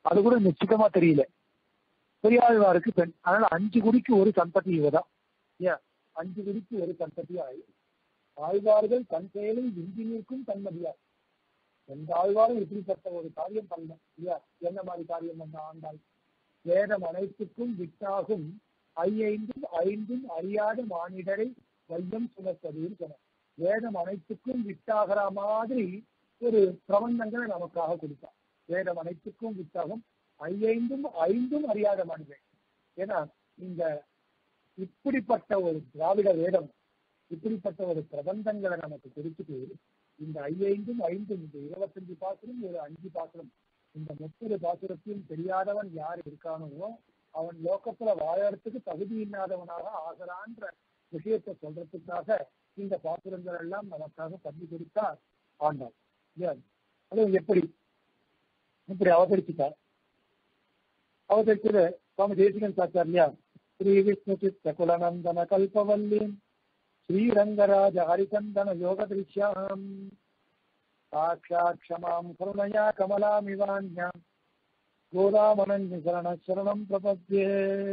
அது கூட நிச்சயமா தெரியல பெரியாழ்வாருக்கு பெண் அதனால அஞ்சு குடிக்கு ஒரு சந்ததி இவதான் ஏன் அஞ்சு குடிக்கு ஒரு சந்ததி ஆயி ஆழ்வார்கள் தன் செயலில் விஞ்சி நிற்கும் தன்மதியார் எந்த ஆழ்வாரும் இப்படிப்பட்ட ஒரு காரியம் பண்ணல இல்லையா என்ன மாதிரி காரியம் பண்ண ஆண்டாள் வேதம் அனைத்துக்கும் விட்டாகும் ஐயைந்தும் ஐந்தும் அறியாத மானிடரை வையம் சுமப்பதுன்னு சொன்ன வேதம் அனைத்துக்கும் விட்டாகிற மாதிரி ஒரு பிரபந்தங்களை நமக்காக கொடுத்தான் வேதம் அனைத்துக்கும் வித்தாகும் ஐயைந்தும் ஐந்தும் அறியாத மனிதன் ஏன்னா இந்த இப்படிப்பட்ட ஒரு திராவிட வேதம் இப்படிப்பட்ட ஒரு பிரபந்தங்களை நமக்கு கொடுத்துட்டு இந்த ஐயைந்தும் ஐந்தும் இந்த இருபத்தஞ்சு பாசுரம் ஒரு அஞ்சு பாசுரம் இந்த முப்பது பாசுரத்தையும் தெரியாதவன் யார் இருக்கானோ அவன் லோகத்துல வாழறதுக்கு தகுதி இல்லாதவனாக ஆகிறான்ற விஷயத்தை சொல்றதுக்காக இந்த பாசுரங்கள் எல்லாம் நமக்காக பண்ணி கொடுத்தார் ஆண்டாள் ஏன் அது எப்படி இப்படி அவதரிச்சுட்டார் அவதரிச்சது சுவாமி தேசிகன் சாச்சார் இல்லையா ஸ்ரீ விஷ்ணு சித்த குலநந்தன கல்பவல்லீம் ஸ்ரீரங்கராஜ ஹரிச்சந்தன யோக திருஷ்யாம் சாட்சாத் க்ஷமாம் கருணையா கமலாமிவான்யாம் கோதாமனஞ்ச சரண சரணம் பிரபத்தியே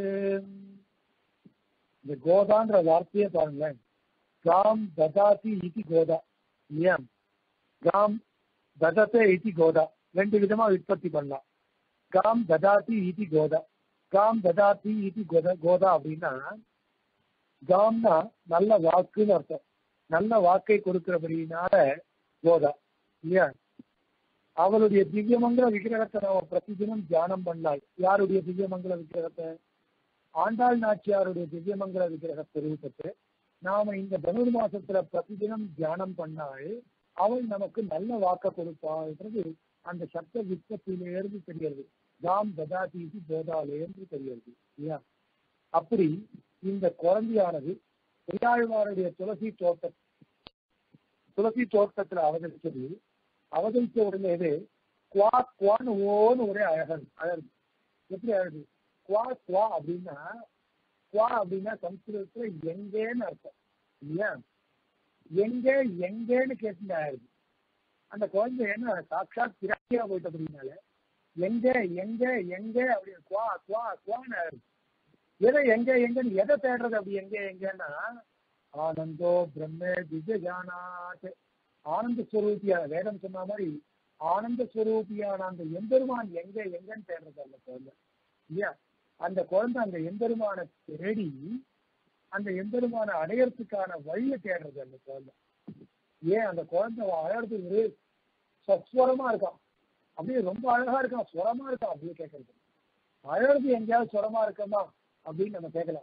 இந்த கோதான்ற வார்த்தையை பாருங்களேன் காம் ததாதி இதி கோதா இல்லையா காம் ததத்தை இதி கோதா ரெண்டு விதமா உற்பத்தி பண்ணலாம் காம் ததாதி இதி கோதா காம் ததாதி இதி கோதா கோதா அப்படின்னா காம்னா நல்ல வாக்குன்னு அர்த்தம் நல்ல வாக்கை கொடுக்கிறபடினால கோதா இல்லையா அவளுடைய திவ்யமங்கல விக்கிரகத்தை நாம பிரதிதினம் தியானம் பண்ணலாம் யாருடைய திவ்யமங்கல விக்கிரகத்தை ஆண்டாள் நாச்சியாருடைய திவ்யமங்கல விக்கிரக ஸ்வரூபத்தை நாம இந்த தனுர் மாசத்துல பிரதிதினம் தியானம் பண்ணால் அவள் நமக்கு நல்ல வாக்க கொடுப்பாள்ன்றது அந்த சப்த விற்பத்திலிருந்து தெரிகிறது தாம் ததாதீசி போதாலேருந்து தெரிகிறது இல்லையா அப்படி இந்த குழந்தையானது பெரியாழ்வாருடைய துளசி தோட்ட துளசி தோட்டத்துல அவதரிச்சது அவதரிச்ச உடனே குவா குவான்னு ஓன்னு ஒரே அழகன் அழகு எப்படி அழகு குவா குவா அப்படின்னா குவா அப்படின்னா சம்ஸ்கிருதத்துல எங்கேன்னு அர்த்தம் இல்லையா எங்கே எங்கேன்னு கேட்டு அழகு அந்த குழந்தை என்ன சாட்சாத் பிராட்டியா போயிட்ட அப்படின்னால எங்க எங்க எங்க அப்படின்னு குவா குவா குவான்னு அழகு எதை எங்க எங்கன்னு எதை தேடுறது அப்படி எங்க எங்கன்னா ஆனந்தோ பிரம்மே திவ்யஜானாத் ஆனந்த ஸ்வரூபியான வேதம் சொன்ன மாதிரி ஆனந்த ஸ்வரூபியான அந்த எம்பெருமான் எங்க எங்கன்னு தேடுறது அந்த குழந்தை இல்லையா அந்த குழந்தை அந்த எம்பெருமான தேடி அந்த எம்பெருமான அடையறதுக்கான வழியை தேடுறது அந்த குழந்தை ஏன் அந்த குழந்தை அழறது ஒரு சஸ்வரமா இருக்கான் அப்படியே ரொம்ப அழகா இருக்கான் சுரமா இருக்கான் அப்படியே கேட்கறது அழறது எங்கேயாவது சுரமா இருக்கமா அப்படின்னு நம்ம கேட்கலாம்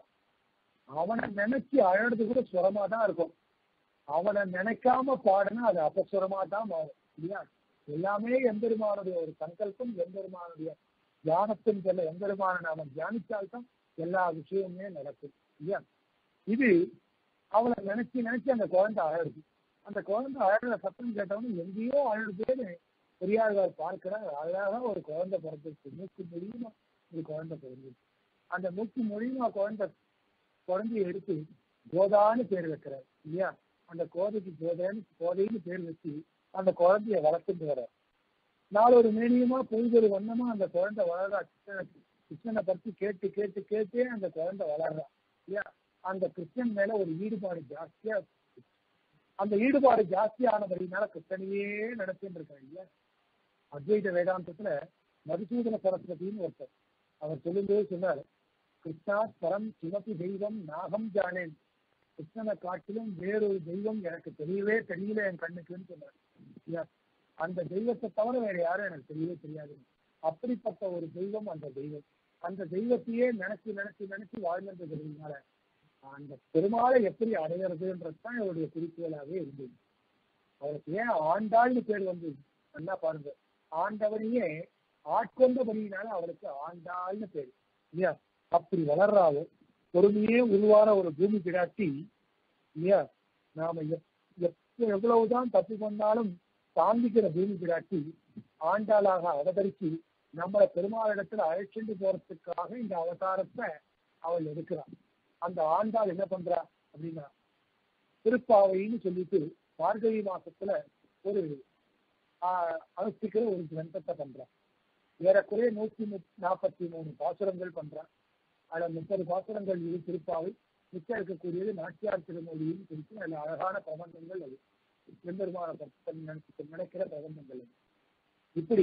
அவனை நினைச்சு அழறது கூட சுரமா தான் இருக்கும் அவனை நினைக்காம பாடுனா அது அபசுரமா தான் மாறும் இல்லையா எல்லாமே எம்பெருமானுடைய ஒரு சங்கல்பம் எம்பெருமானுடைய தியானத்தின் சொல்ல எம்பெருமான நாம தியானித்தால்தான் எல்லா விஷயமுமே நடக்கும் இல்லையா இது அவளை நினைச்சு நினைச்சு அந்த குழந்தை அழகுது அந்த குழந்தை அழகுற சத்தம் கேட்டவனு எங்கேயோ அழுதுன்னு பெரியாழ்வார் பார்க்கிறார் அழகா ஒரு குழந்தை பிறந்துச்சு மூக்கு மொழியுமா ஒரு குழந்தை பிறந்துச்சு அந்த மூக்கு மொழியுமா குழந்தை குழந்தைய எடுத்து கோதான்னு பேர் வைக்கிறார் இல்லையா அந்த கோதைக்கு கோதைன்னு கோதைன்னு பேர் வச்சு அந்த குழந்தைய வளர்த்துட்டு வர நாளொரு மேனியமா பொழுதொரு வண்ணமா அந்த குழந்தை வளர்றா கிருஷ்ணனை கிருஷ்ணனை பத்தி கேட்டு கேட்டு கேட்டே அந்த குழந்தை வளர்றா இல்லையா அந்த கிருஷ்ணன் மேல ஒரு ஈடுபாடு ஜாஸ்தியா அந்த ஈடுபாடு ஜாஸ்தியானபடினால கிருஷ்ணனையே நடத்தின்னு இருக்காங்க இல்லையா அத்வைத வேதாந்தத்துல மதுசூதன சரஸ்வதினு ஒருத்தர் அவர் சொல்லும்போது சொன்னார் கிருஷ்ணா பரம் சிவப்பி தெய்வம் நாகம் ஜானேன் கிருஷ்ணனை காட்டிலும் வேறொரு தெய்வம் எனக்கு தெரியவே தெரியல என் கண்ணுக்குன்னு சொன்னார் அந்த தெய்வத்தை தவிர வேற யாரும் எனக்கு தெரியவே தெரியாது அப்படிப்பட்ட ஒரு தெய்வம் அந்த தெய்வம் அந்த தெய்வத்தையே நினைச்சு நினைச்சு நினைச்சு வாழ்ந்ததுனால அந்த பெருமாளை எப்படி அடையிறதுன்றது தான் இவருடைய குறிக்கோளாகவே இருந்தது அவருக்கு ஏன் ஆண்டாள்னு பேர் வந்து நல்லா பாருங்க ஆண்டவனையே ஆட்கொண்டபடியினால அவருக்கு ஆண்டாள்னு பேர் இல்லையா அப்படி வளர்றாவோ பொறுமையே உருவான ஒரு பூமி பிராட்டி இல்லையா நாம எப்ப எவ்வளவுதான் தப்பு பண்ணாலும் தாங்கிக்கிற பூமி பிராட்டி ஆண்டாளாக அவதரிச்சு நம்மளை பெருமாளிடத்துல அழைச்சிட்டு போறதுக்காக இந்த அவதாரத்தை அவள் எடுக்கிறாள் அந்த ஆண்டாள் என்ன பண்றா அப்படின்னா திருப்பாவைன்னு சொல்லிட்டு மார்கழி மாசத்துல ஒரு அனுஷ்டிக்கிற ஒரு கிரந்தத்தை பண்றா ஏறக்குறைய நூத்தி நாற்பத்தி மூணு பாசுரங்கள் பண்றான் அதுல முப்பது பாசுரங்கள் இது திருப்பாவை மிச்சம் இருக்கக்கூடியது நாச்சியார் திருமொழியும் குறித்து அதுல அழகான பிரபந்தங்கள் அது எம்பெருமான நினைக்கிற பிரபந்தங்கள் அது இப்படி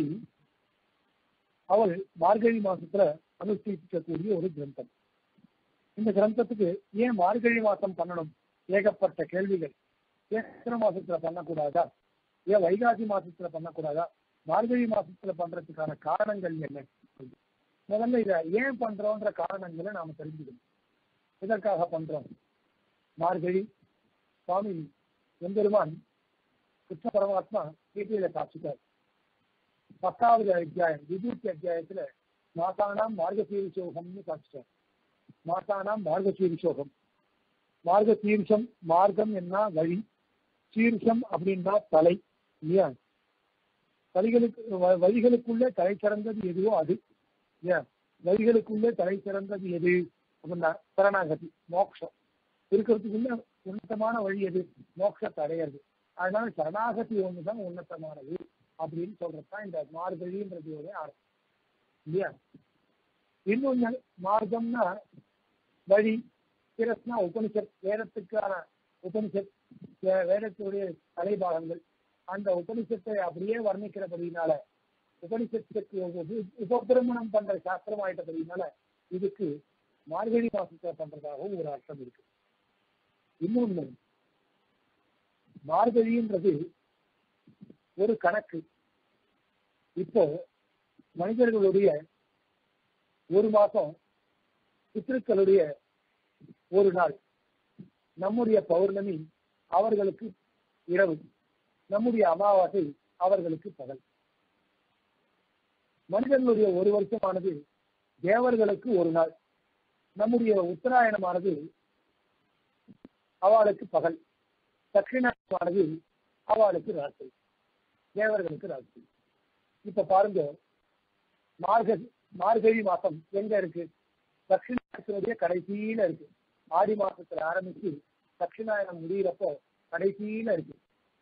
அவள் மார்கழி மாசத்துல அனுஷ்டிக்கக்கூடிய ஒரு கிரந்தம் இந்த கிரந்தத்துக்கு ஏன் மார்கழி மாசம் பண்ணணும் ஏகப்பட்ட கேள்விகள் ஏன் சித்திர மாசத்துல பண்ணக்கூடாதா ஏன் வைகாசி மாசத்துல பண்ணக்கூடாதா மார்கழி மாசத்துல பண்றதுக்கான காரணங்கள் என்ன முதல்ல இதை ஏன் பண்றோன்ற காரணங்களை நாம தெரிஞ்சுக்கணும் எதற்காக பண்றோம் மார்கழி சுவாமி எம்பெருமான் கிருஷ்ண பரமாத்மா கீதையில காட்சிட்டார் பத்தாவது அத்தியாயம் விபூத்தி அத்தியாயத்துல மாசானாம் மார்கசீரிசோகம்னு காட்சிட்டார் மாசானாம் மார்கசீரிசோகம் மார்கசீரிசம் மார்க்கம் என்ன வழி சீர்ஷம் அப்படின்னா தலை இல்லையா வழிகளுக்கு வழிகளுக்குள்ளே தலை சிறந்தது எதுவோ அது இல்லையா வழிகளுக்குள்ளே தலை சிறந்தது எது அப்படின்னா சரணாகதி மோட்சம் இருக்கிறதுக்குள்ள உன்னதமான வழி எது மோட்சத்தை அடையிறது அதனால சரணாகதி ஒண்ணுதான் உன்னதமானது அப்படின்னு சொல்றதுதான் இந்த மார்கழின்றது ஒரு அர்த்தம் இல்லையா இன்னொன்னு மார்க்கம்னா வழி சிரஸ்னா உபனிஷத் வேதத்துக்கான உபனிஷத் வேதத்துடைய தலைபாகங்கள் அந்த உபனிஷத்தை அப்படியே வர்ணிக்கிறபடினால உபனிஷத்துக்கு உபபிரமணம் பண்ற சாஸ்திரம் ஆயிட்டபடினால இதுக்கு மார்கழி மாசத்தை பண்றதாகவும் ஒரு அர்த்தம் இருக்கு இன்னொன்னு மார்கழின்றது ஒரு கணக்கு இப்போ மனிதர்களுடைய ஒரு மாசம் பித்திருக்களுடைய ஒரு நாள் நம்முடைய பௌர்ணமி அவர்களுக்கு இரவு நம்முடைய அமாவாசை அவர்களுக்கு பகல் மனிதர்களுடைய ஒரு வருஷமானது தேவர்களுக்கு ஒரு நாள் நம்முடைய உத்தராயணமானது அவளுக்கு பகல் தட்சிணாயனமானது அவளுக்கு ராத்திரி தேவர்களுக்கு ராத்திரி இப்ப பாருங்க மார்கழி மார்கழி மாசம் எங்க இருக்கு தட்சிணாயனத்தினுடைய கடைசியில இருக்கு ஆடி மாசத்துல ஆரம்பிச்சு தட்சிணாயனம் முடியிறப்போ கடைசியில இருக்கு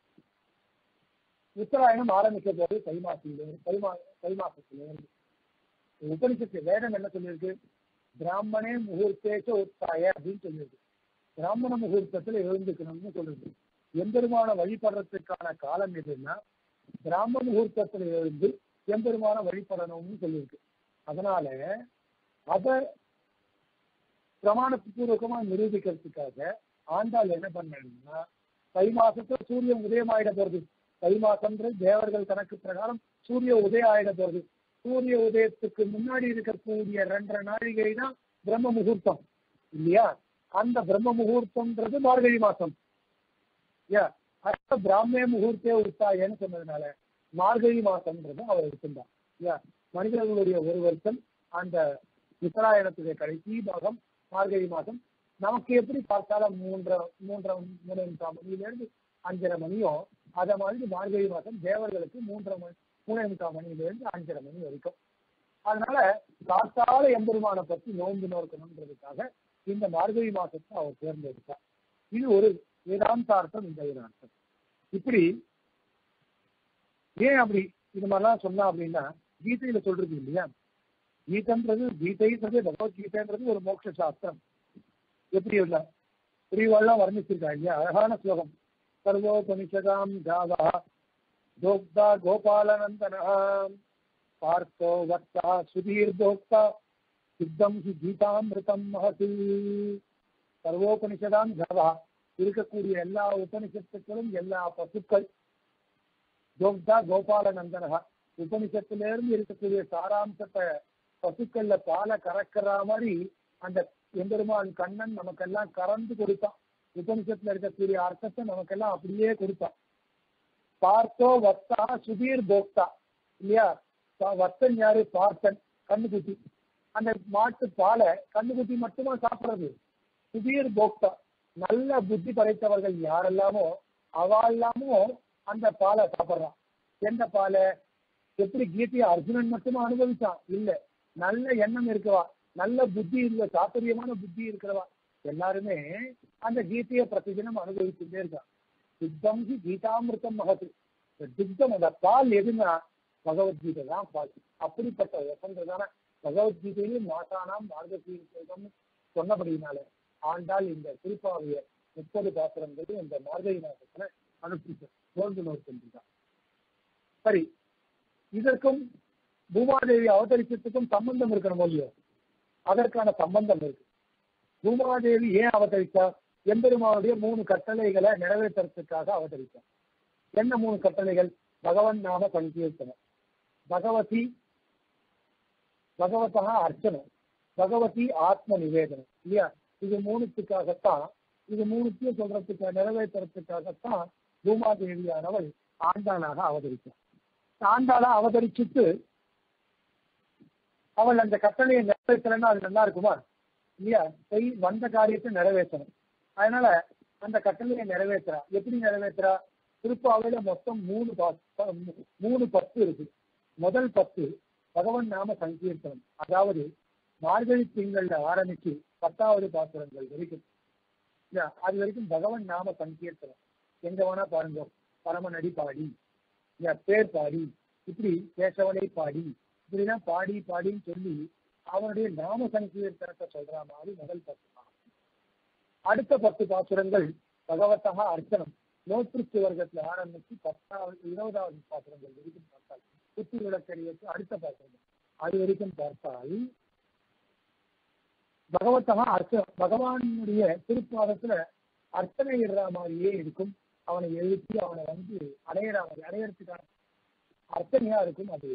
உத்தராயணம் ஆரம்பிக்க போது தை மாசத்திலிருந்து தை மா தை மாசத்திலிருந்து உபனிஷத்து வேதம் என்ன சொல்லியிருக்கு பிராமணே முகூர்த்தேச்ச உத்தாய அப்படின்னு சொல்லியிருக்கு பிராமண முகூர்த்தத்துல எழுந்துக்கணும்னு சொல்லுது எம்பெருமான வழிபடுறதுக்கான காலம் எதுன்னா பிராமண முகூர்த்தத்துல எழுந்து எம்பெருமான வழிபடணும்னு சொல்லியிருக்கு அதனால அத பிரமாணபூர்வகமா நிரூபிக்கிறதுக்காக ஆண்டாள் என்ன பண்ணா தை மாசத்துல சூரியன் உதயம் ஆயிட போறது தை மாசம்ன்றது தேவர்கள் கணக்கு பிரகாரம் சூரிய உதயம் ஆயிட போறது சூரிய உதயத்துக்கு முன்னாடி இருக்கக்கூடிய ரெண்டரை நாழிகை தான் பிரம்ம முகூர்த்தம் இல்லையா அந்த பிரம்ம முகூர்த்தம்ன்றது மார்கழி மாசம் பிராமிய முகூர்த்தே உத்தாயன்னு சொன்னதுனால மார்கழி மாசம்ன்றது அவர் எடுத்திருந்தார் இல்லையா மனிதர்களுடைய ஒரு வருஷம் அந்த உத்தராயணத்துடைய கடைசி பாகம் மார்கழி மாசம் நமக்கு எப்படி பார்த்தாலும் மூன்றரை மூன்றரை மூணு முக்கால் மணியிலிருந்து அஞ்சரை மணியோ அத மாதிரி மார்கழி மாசம் தேவர்களுக்கு மூன்றரை மணி மூணே முக்கால் மணியிலிருந்து அஞ்சரை மணி வரைக்கும் அதனால காத்தால எம்பெருமானை பத்தி நோன்பு நோக்கணுன்றதுக்காக இந்த மார்கழி மாசத்தை அவர் தேர்ந்தெடுத்தார் இது ஒரு வேதாந்தார்த்தம் இந்த வேதாந்தம் இப்படி ஏன் அப்படி இது மாதிரிலாம் சொன்னா அப்படின்னா கீதையில சொல்றது இல்லையா கீதன்றது கீதைன்றது பகவத்கீதைன்றது ஒரு மோட்ச சாஸ்திரம் எப்படி இல்ல பிரிவாள்லாம் வர்ணிச்சிருக்கா இல்லையா அழகான ஸ்லோகம் சர்வோபனிஷதாம் ஜாவா தோக்தா கோபாலநந்தனா பார்த்தோ வக்தா சுதீர் தோக்தா சித்தம் ஹி கீதாமிருதம் மகசி சர்வோபனிஷதாம் ஜாவா இருக்கக்கூடிய எல்லா உபனிஷத்துக்களும் எல்லா பசுக்கள் தோக்தா கோபாலநந்தனா உபனிஷத்திலிருந்து இருக்கக்கூடிய சாராம்சத்தை பசுக்கள்ல பாலை கறக்கிற மாதிரி அந்த எம்பெருமான் கண்ணன் நமக்கெல்லாம் கறந்து கொடுத்தான் உபனிஷத்துல இருக்கக்கூடிய அர்த்தத்தை நமக்கெல்லாம் அப்படியே கொடுத்தான் பார்த்தோ வத்தா சுதீர் போக்தா இல்லையா வத்தன் யாரு பார்த்தன் கண்ணுக்குட்டி அந்த மாட்டு பாலை கண்ணுக்குட்டி மட்டுமா சாப்பிடுறது சுதீர் போக்தா நல்ல புத்தி படைத்தவர்கள் யாரெல்லாமோ அவெல்லாமோ அந்த பாலை சாப்பிட்றான் எந்த பாலை எப்படி கீதையை அர்ஜுனன் மட்டுமா அனுபவிச்சான் இல்ல நல்ல எண்ணம் இருக்கவா நல்ல புத்தி இருக்க சாத்துரியமான புத்தி இருக்கிறவா எல்லாருமே அந்த கீதையை பிரதிதினம் அனுபவிச்சுட்டே இருக்கான் சித்தம் கீதாமிருத்தம் மகத்து திக்தம் அந்த பால் எதுன்னா பகவத்கீதை தான் பாக்கி அப்படிப்பட்ட வசந்ததான பகவத்கீதையிலும் மாசானாம் மார்கசீரம் சொன்னபடியினால ஆண்டாள் இந்த திருப்பாவைய முப்பது பாத்திரங்கள் இந்த மார்கழி மாசத்துல அனுப்பிச்சு தோன்று நோக்கின்றார் சரி இதற்கும் பூமாதேவி அவதரிச்சதுக்கும் சம்பந்தம் இருக்கணும் இல்லையோ அதற்கான சம்பந்தம் இருக்கு பூமாதேவி ஏன் அவதரித்தா எம்பெருமானுடைய மூணு கட்டளைகளை நிறைவேற்றுறதுக்காக அவதரித்தார் என்ன மூணு கட்டளைகள் பகவன் நாம சங்கீர்த்தனம் பகவதி பகவதா அர்ச்சனம் பகவதி ஆத்ம நிவேதனம் இல்லையா இது மூணுத்துக்காகத்தான் இது மூணுத்தையும் சொல்றதுக்கு நிறைவேற்றுறதுக்காகத்தான் பூமாதேவியானவள் ஆண்டாளாக அவதரித்தார் ஆண்டாளா அவதரிச்சுட்டு அவள் அந்த கட்டளையை நிறைவேற்றலைன்னா அது நல்லா இருக்குமா இல்லையா செய் வந்த காரியத்தை நிறைவேற்றணும் அதனால அந்த கட்டளையை நிறைவேற்றுறா எப்படி நிறைவேற்றுறா திருப்பாவையில மொத்தம் மூணு பா- மூணு பத்து இருக்கு முதல் பத்து பகவன் நாம சங்கீர்த்தனம் அதாவது மார்கழி திங்கள்ல ஆரம்பிச்சு பத்தாவது பாசுரங்கள் வரைக்கும் இல்லையா அது வரைக்கும் பகவன் நாம சங்கீர்த்தனம் எங்க வேணா பாருங்க பரமநடி பாடி இல்லையா பேர் பாடி இப்படி கேசவனை பாடி இப்படிலாம் பாடி பாடின்னு சொல்லி அவனுடைய நாம சங்கீர்த்தனத்தை சொல்ற மாதிரி முதல் பத்து பாசுரம். அடுத்த பத்து பாசுரங்கள் பகவத்தகா அர்ச்சனம் நோற்றுக்கு வர்க்கத்துல ஆரம்பிச்சு பத்தாவது இருபதாவது பாசுரங்கள் வரைக்கும் பார்த்தால் குத்து விளக்கறியத்து அடுத்த பாசுரங்கள் அது வரைக்கும் பார்த்தால் பகவத்தகா அர்ச்சனம் பகவானுடைய திருப்பாதத்துல அர்ச்சனை இடுற மாதிரியே இருக்கும் அவனை எழுப்பி அவனை வந்து அடையிற மாதிரி அடையறதுக்கான அர்ச்சனையா இருக்கும் அது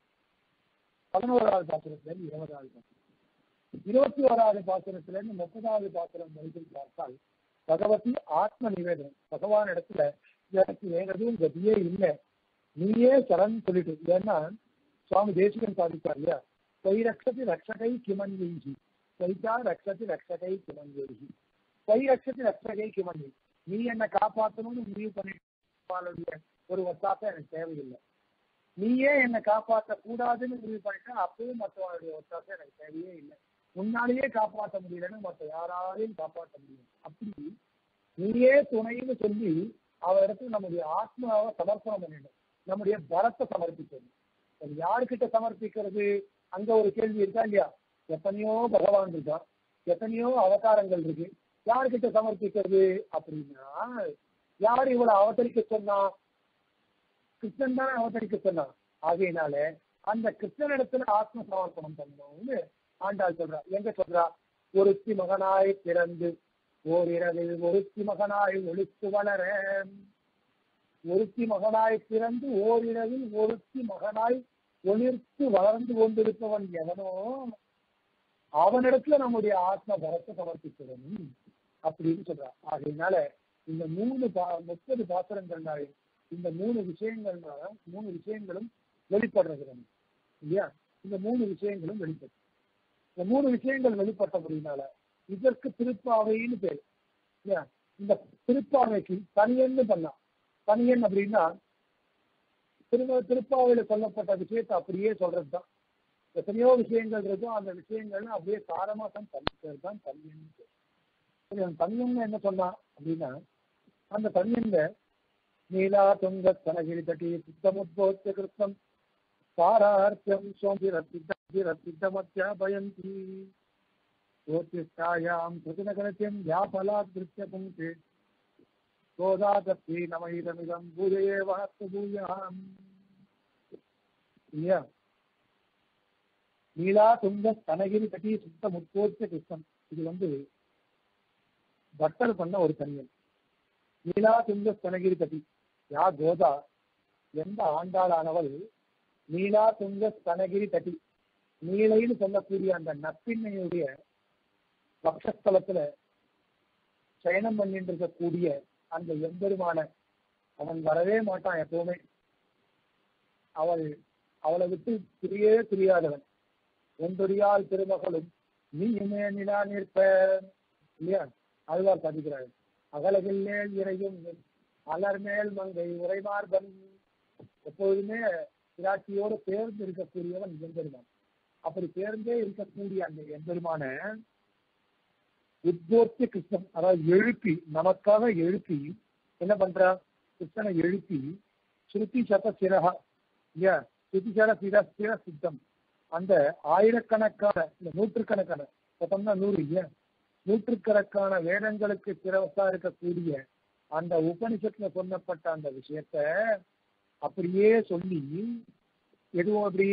பதினோராவது பாசுரத்துல இருந்து இருபதாவது பாசுரம் இருபத்தி ஓராவது பாசுரத்துல இருந்து முப்பதாவது பாசுரம் வரைக்கும் பார்த்தால் பகவதி ஆத்ம நிவேதனம் பகவான் இடத்துல எனக்கு வேற எதுவும் கதியே இல்லை நீயே சரண் சொல்லிட்டு ஏன்னா சுவாமி தேசிகன் சாதித்தார் இல்லையா கை ரக்ஷதி ரக்ஷகை கிமன்யி கைதா ரக்ஷதி ரக்ஷகை கிமன்யி கை ரக்ஷதி ரக்ஷகை கிமன்யி நீ என்னை காப்பாற்றணும்னு முடிவு பண்ணிட்டு ஒரு ஒத்தாப்ப எனக்கு தேவையில்லை நீயே என்னை காப்பாற்ற கூடாதுன்னு முடிவு பண்ணிட்டா அப்பவும் மற்றவங்களுடைய ஒத்தாசை எனக்கு தேவையே இல்லை முன்னாலேயே காப்பாற்ற முடியலன்னு மற்ற யாராலையும் காப்பாற்ற முடியும் அப்படி நீயே துணைன்னு சொல்லி அவ இடத்துல நம்முடைய ஆத்மாவை சமர்ப்பணம் பண்ணிடணும் நம்முடைய பலத்தை சமர்ப்பிக்கணும் அது யாருக்கிட்ட சமர்ப்பிக்கிறது அங்க ஒரு கேள்வி இருக்கா இல்லையா எத்தனையோ பகவான் இருக்கான் எத்தனையோ அவதாரங்கள் இருக்கு யாருக்கிட்ட சமர்ப்பிக்கிறது அப்படின்னா யார் இவளை அவதரிக்க சொன்னா கிருஷ்ணன் தானே அவதரிக்க சொன்னான் ஆகையினால அந்த கிருஷ்ணனிடத்துல ஆத்ம சமர்ப்பணம் பண்ணணும்னு ஆண்டாள் சொல்றா எங்க சொல்றா ஒருத்தி மகனாய் பிறந்து ஓரிரவில் ஒருத்தி மகனாய் ஒழித்து வளர ஒருத்தி மகனாய் பிறந்து ஓரிரவில் ஒருத்தி மகனாய் ஒளிர்த்து வளர்ந்து கொண்டிருப்பவன் எவனோ அவனிடத்துல நம்முடைய ஆத்ம பரத்தை சமர்ப்பிச்சிடணும் அப்படின்னு சொல்றா ஆகையினால இந்த மூணு பா முப்பது பாத்திரங்கள்னாலே இந்த மூணு விஷயங்கள்னால மூணு விஷயங்களும் வெளிப்படுறது நமக்கு இல்லையா இந்த மூணு விஷயங்களும் வெளிப்படும் இந்த மூணு விஷயங்கள் வெளிப்பட்டபடினால இதற்கு திருப்பாவைன்னு பேர் இல்லையா இந்த திருப்பாவைக்கு தனியன்னு பண்ணலாம் தனியன் அப்படின்னா திரும்ப திருப்பாவையில சொல்லப்பட்ட விஷயத்தை அப்படியே சொல்றதுதான் எத்தனையோ விஷயங்கள் இருக்கும் அந்த விஷயங்கள் அப்படியே சாரமாசம் தனி பேர் தான் தனியன் சரி அந்த தனியன் என்ன சொன்னா அப்படின்னா அந்த தனியன்ல நீலா துங்க தனகிரி தட்டி சித்தமுத்போத்திய கிருத்தம் சாரார்த்தம் சோம்பிரத்தித்தமத்யாபயந்தி ज्योतिष्ठायां कृतिनगरत्यं व्याफलादृत्य पुङ्क्ते கோதாகத்தி நமைதமிதம் பூஜையே வகத்து பூஜாம் இல்லையா நீலா துங்க தனகிரி கட்டி சுத்த முற்போர்த்த கிருஷ்ணன் இது வந்து பட்டர் பண்ண ஒரு தனியன் நீலா துங்க தனகிரி கட்டி யா கோதா எந்த ஆண்டாளானவள் நீலா துங்க ஸ்தனகிரி தட்டி நீலைன்னு சொல்லக்கூடிய அந்த நப்பின்னையுடைய பக்ஷஸ்தலத்துல சயனம் பண்ணிட்டு இருக்கக்கூடிய அந்த எம்பெருமான அவன் வரவே மாட்டான் எப்பவுமே அவள் அவளை விட்டு பிரியவே பிரியாதவன் ஒன்றொடியால் திருமகளும் நீயுமே நிலா நிற்ப இல்லையா அதுவார் பதிக்கிறாள் அகலகில் மேல் இறையும் அலர் மேல் மங்கை உரைமார்பன் எப்பொழுதுமே பிராட்சியோடு சேர்ந்து இருக்கக்கூடியவன் எம்பெருமான் அப்படி சேர்ந்தே இருக்கக்கூடிய அந்த எம்பெருமான உத்போத்திய கிருஷ்ணன் அதாவது எழுப்பி நமக்காக எழுப்பி என்ன பண்றா கிருஷ்ணனை எழுப்பி ஸ்ருதி சத சிரகா இல்லையா சுதிசர சிர சிர சித்தம் அந்த ஆயிரக்கணக்கான இந்த நூற்றுக்கணக்கான மொத்தம்னா நூறு இல்லையா நூற்றுக்கணக்கான வேதங்களுக்கு சிறவசா இருக்கக்கூடிய அந்த உபனிஷத்துல சொன்னப்பட்ட அந்த விஷயத்த அப்படியே சொல்லி எதுவும் அப்படி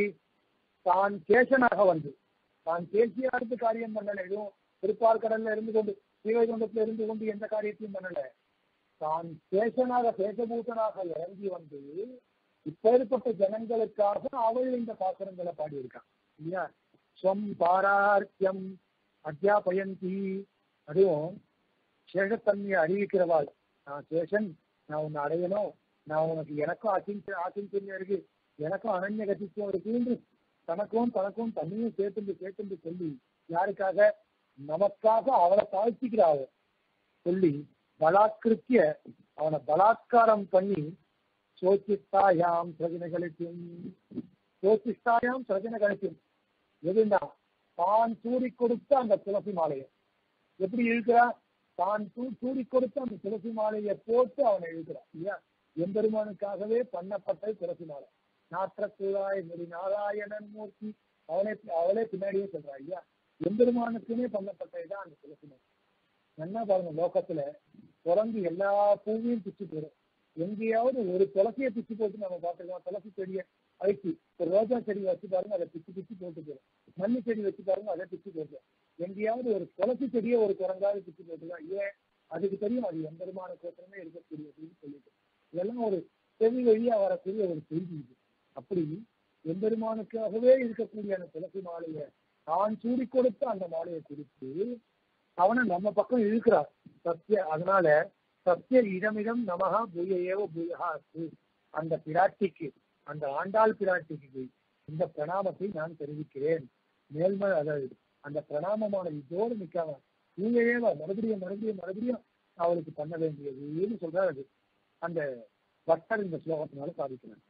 தான் கேசனாக வந்து தான் கேசியா இருந்து காரியம் பண்ணல எதுவும் திருப்பால் கடல்ல இருந்து கொண்டு ஸ்ரீவைகுண்டத்துல இருந்து கொண்டு எந்த காரியத்தையும் பண்ணல தான் சேஷனாக சேஷபூதனாக இறங்கி வந்து இப்பேற்பட்ட ஜனங்களுக்காக அவள் இந்த பாசுரங்களை பாடியிருக்கான் இல்லையா ஸ்வம் பாரார்க்கியம் அத்தியாபயந்தி அதுவும் சேஷத்தன்மையை அறிவிக்கிறவாள் நான் சேஷன் நான் உன்னை அடையணும் நான் உனக்கு எனக்கும் அச்சிஞ்ச ஆச்சிஞ்சன்யம் இருக்கு எனக்கும் அனன்ய கதித்துவம் இருக்குன்னு தனக்கும் தனக்கும் தன்னையும் சேர்த்துண்டு சேர்த்துண்டு சொல்லி யாருக்காக நமக்காக அவளை தாழ்த்திக்கிறாள் சொல்லி பலாத்கிருத்திய அவனை பலாத்காரம் பண்ணி சோச்சித்தாயாம் சஜனகலிக்கும் சோச்சித்தாயாம் சஜனகலிக்கும் எதுண்டா தான் சூடி கொடுத்த அந்த துளசி மாலையை எப்படி இழுக்கிறா தான் சூ சூடி கொடுத்த அந்த துளசி மாலையை போட்டு அவனை இழுக்கிறான் இல்லையா எம்பெருமானுக்காகவே பண்ணப்பட்ட துளசி மாலை நாற்றக்குழாய் முடி நாராயணன் மூர்த்தி அவனே அவளே பின்னாடியே சொல்றா ஐயா எம்பெருமானுக்குமே பண்ணப்பட்டதுதான் அந்த துளசி மாலை என்ன பாருங்க லோகத்துல குரங்கு எல்லா பூவையும் பிச்சு போடும் எங்கேயாவது ஒரு துளசியை பிச்சு போட்டு நம்ம பார்த்துருக்கோம் துளசி செடியை அழிச்சு ஒரு ரோஜா செடி வச்சு பாருங்க அதை பிச்சு பிச்சு போட்டு போடும் மண்ணு செடி வச்சு பாருங்க அதை பிச்சு போட்டு எங்கேயாவது ஒரு துளசி செடியை ஒரு குரங்காவது பிச்சு போட்டுதான் ஏன் அதுக்கு தெரியும் அது எம்பெருமான கோத்திரமே இருக்கக்கூடியதுன்னு சொல்லிட்டு இதெல்லாம் ஒரு செவி வழியா வரக்கூடிய ஒரு செய்தி இது அப்படி எம்பெருமானுக்காகவே இருக்கக்கூடிய அந்த துளசி மாலையை தான் சூடி கொடுத்த அந்த மாலையை குறித்து அவனை நம்ம பக்கம் இழுக்கிறார் சத்திய அதனால சத்திய இடமிடம் நமகா பூய ஏவ பூயா அஸ்து அந்த பிராட்டிக்கு அந்த ஆண்டாள் பிராட்டிக்கு இந்த பிரணாமத்தை நான் தெரிவிக்கிறேன் மேல்ம அதாவது அந்த பிரணாமமான இதோடு நிக்காம பூய ஏவ மறுபடியும் மறுபடியும் மறுபடியும் அவளுக்கு பண்ண வேண்டியதுன்னு சொல்றாரு அது அந்த பக்தர் இந்த ஸ்லோகத்தினால சாதிக்கிறார்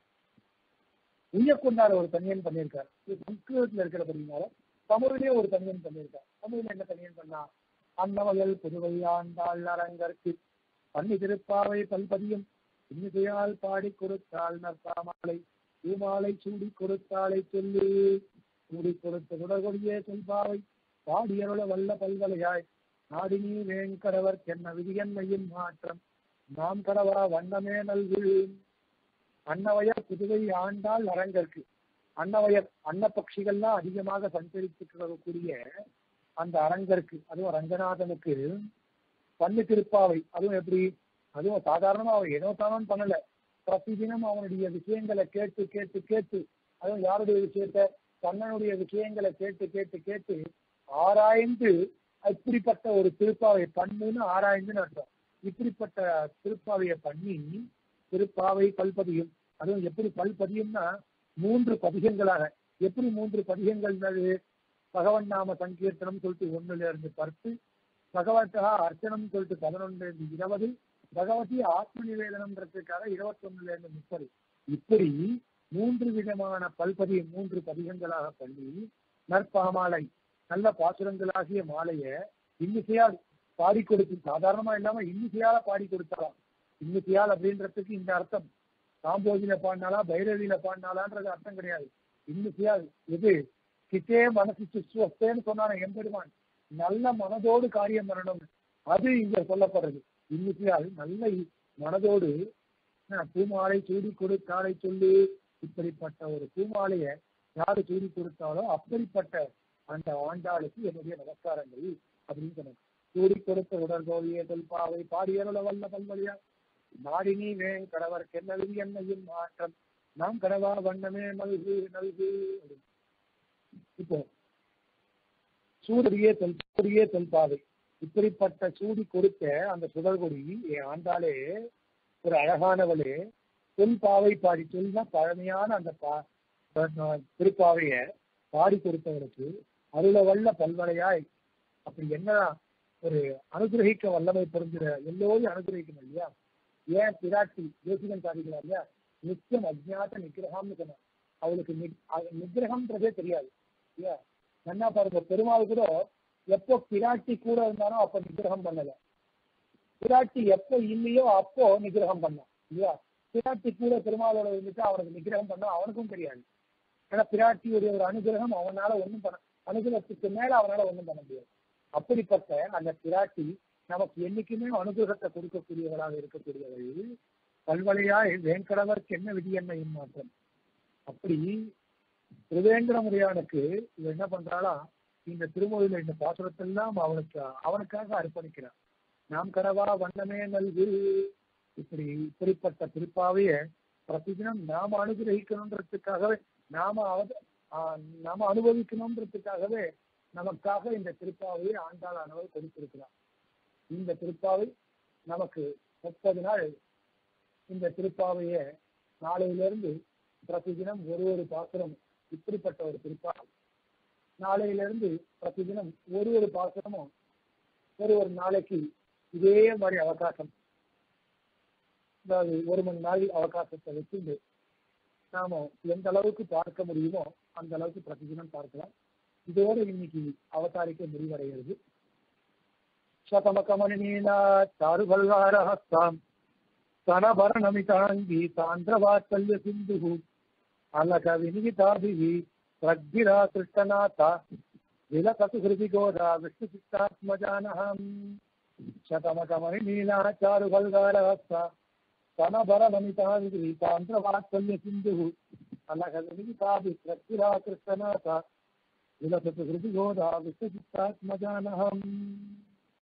உய்யக்கொண்டார ஒரு தனியன் பண்ணியிருக்காரு இது சம்ஸ்கிருதத்துல இருக்கிறபடினால தமிழ்லயே ஒரு தனியன் பண்ணியிருக்கார் தமிழ்ல என்ன தனியன் பண்ணா அன்னவயல் புதுவை ஆண்டாள் அரங்கற்கு பன்னி திருப்பாவை பல்பதியும் இன்னிசையால் பாடி கொடுத்தாள் நற்பாமாலை பூமாலை சூடி கொடுத்தாளை சொல்லு சூடி கொடுத்த குடகொடியே சொல்பாவை பாடியருள வல்ல பல்வலையாய் நாடினி வேங்கடவர் என்ன விதியன்மையின் மாற்றம் நாம் கடவா வண்ணமே நல்கு அன்னவயர் புதுவை ஆண்டாள் அரங்கற்கு அன்னவயர் அன்னப்பட்சிகள்லாம் அதிகமாக சஞ்சரித்துக்கூடிய அந்த அரங்கருக்கு அதுவும் ரங்கநாதனுக்கு பண்ணு திருப்பாவை அதுவும் எப்படி அதுவும் சாதாரணமா அவன் ஏனோ தானோன்னு பண்ணல பிரதிதினம் அவனுடைய விஷயங்களை கேட்டு கேட்டு கேட்டு அதுவும் யாருடைய விஷயத்த கண்ணனுடைய விஷயங்களை கேட்டு கேட்டு கேட்டு ஆராய்ந்து இப்படிப்பட்ட ஒரு திருப்பாவை பண்ணுன்னு ஆராய்ந்துன்னு அர்த்தம் இப்படிப்பட்ட திருப்பாவையை பண்ணி திருப்பாவை பல்பதியும் அதுவும் எப்படி பல்பதியும்னா மூன்று பதிகங்களாக எப்படி மூன்று பதிகங்கள் பகவன் நாம சங்கீர்த்தனம் சொல்லிட்டு ஒண்ணுல இருந்து பத்து பகவத்தா அர்ச்சனம் சொல்லிட்டு பதினொன்னுல இருந்து இருபது பகவதி ஆத்ம நிவேதனம்ன்றதுக்காக இருபத்தொன்னுல இருந்து முப்பது இப்படி மூன்று விதமான பல்பதி மூன்று பதிகங்களாக பண்ணி நற்பாமாலை நல்ல பாசுரங்களாகிய மாலைய இன்னிசையால் பாடி கொடுத்து சாதாரணமா இல்லாம இன்னிசையால பாடி கொடுத்தாலாம் இன்னிசையால் அப்படின்றதுக்கு இந்த அர்த்தம் காம்போஜில பாடினாலா பைரவியில பாடினாலான்றது அர்த்தம் கிடையாது இன்னிசையால் எது கிட்டே மனசு சுஸ்வஸ்தேன்னு சொன்னான எம்பெருமான் நல்ல மனதோடு காரியம் பண்ணணும் அது இங்க சொல்லப்படுறது இன்னிசையால் நல்ல மனதோடு பூமாலை சூடி கொடுத்தாலை சொல்லு இப்படிப்பட்ட ஒரு பூமாலைய யாரு சூடி கொடுத்தாலோ அப்படிப்பட்ட அந்த ஆண்டாளுக்கு என்னுடைய நமஸ்காரங்கள் அப்படின்னு சொன்னாங்க சூடி கொடுத்த உடற்கோவிய தொல்பாவை பாடியருள வல்ல பல்வழியா நாடினி வேங் கடவர் கென்னவி என்னையும் மாற்றம் நாம் கடவா வண்ணமே நல்கு நல்கு இப்போ சூரிய தொல் சூரிய தொல்பாவை இப்படிப்பட்ட சூடி கொடுத்த அந்த சுடர்கொடி என் ஆண்டாளே ஒரு அழகானவளே தொல்பாவை பாடி சொல்னா பழமையான அந்த பா திருப்பாவைய பாடி கொடுத்தவனுக்கு அருள வல்ல பல்வளையாய் அப்படி என்னதான் ஒரு அனுகிரகிக்க வல்லமை பொருந்துற எல்லோரும் அனுகிரகிக்கணும் இல்லையா ஏன் பிராட்டி தேசிகன் சாதிக்கிறார் இல்லையா நித்தியம் அஜ்ஞாத நிகிரகம்னு சொன்னார் அவளுக்கு நிகிரகம்ன்றதே தெரியாது இல்லையா என்ன பாருங்க பெருமாள் கூட எப்போ பிராட்டி கூட இருந்தாலும் அப்ப நிகிரகம் பண்ணல பிராட்டி எப்போ இல்லையோ அப்போ நிகிரகம் பண்ணான் இல்லையா பிராட்டி கூட பெருமாளோட இருந்துட்டு அவனுக்கு நிகிரகம் பண்ண அவனுக்கும் தெரியாது ஏன்னா பிராட்டியுடைய ஒரு அனுகிரகம் அவனால ஒண்ணும் பண்ண அனுகிரகத்துக்கு மேல அவனால ஒண்ணும் பண்ண முடியாது அப்படிப்பட்ட அந்த பிராட்டி நமக்கு என்னைக்குமே அனுகிரகத்தை கொடுக்கக்கூடியவளாக இருக்கக்கூடியவள் பல்வழியாய் வேங்கடவர்க்கு என்ன விதி என்ன மாற்றம் அப்படி திருவேங்கட முறையானுக்கு இவ என்ன பண்றாளா இந்த திருமொழியில இந்த பாசுரத்தெல்லாம் அவனுக்கு அவனுக்காக அர்ப்பணிக்கிறான் நாம் கடவா வண்ணமே நல்கு இப்படி இப்படிப்பட்ட திருப்பாவைய பிரதிதினம் நாம அனுகிரகிக்கணுன்றதுக்காகவே நாம அவ ஆஹ் நாம அனுபவிக்கணுன்றதுக்காகவே நமக்காக இந்த திருப்பாவையை ஆண்டாளானவர் கொடுத்திருக்கிறார் இந்த திருப்பாவை நமக்கு முப்பது நாள் இந்த திருப்பாவைய நாளையிலிருந்து பிரதிதினம் ஒரு ஒரு பாசுரம் இப்படிப்பட்ட ஒரு திருப்பாவை நாளையிலிருந்து பிரதிதினம் ஒரு ஒரு பாசுரமும் ஒரு ஒரு நாளைக்கு இதே மாதிரி அவகாசம் அதாவது ஒரு மணி நாள் அவகாசத்தை வச்சுட்டு நாம எந்த அளவுக்கு பார்க்க முடியுமோ அந்த அளவுக்கு பிரதிதினம் பார்க்கலாம் இதோடு இன்னைக்கு அவதாரிக்க முடிவடைகிறது சதமகமணினா சாருபல்வாரஹஸ்தாம் स्तनभरणमिताङ्गी सान्द्रवात्सल्य सिन्धुः अलकविनिमिताभिः प्रग्भिरा कृष्णनाथा विलसतु हृदि गोदा विष्णुचित्तात्मजानहम् शतमकमणिनीलाचारुबल्गारहस्ता स्तनभरणमिताङ्गी सान्द्रवात्सल्य सिन्धुः अलकविनिमिताभिः प्रग्भिरा कृष्णनाथा विलसतु हृदि गोदा विष्णुचित्तात्मजानहम्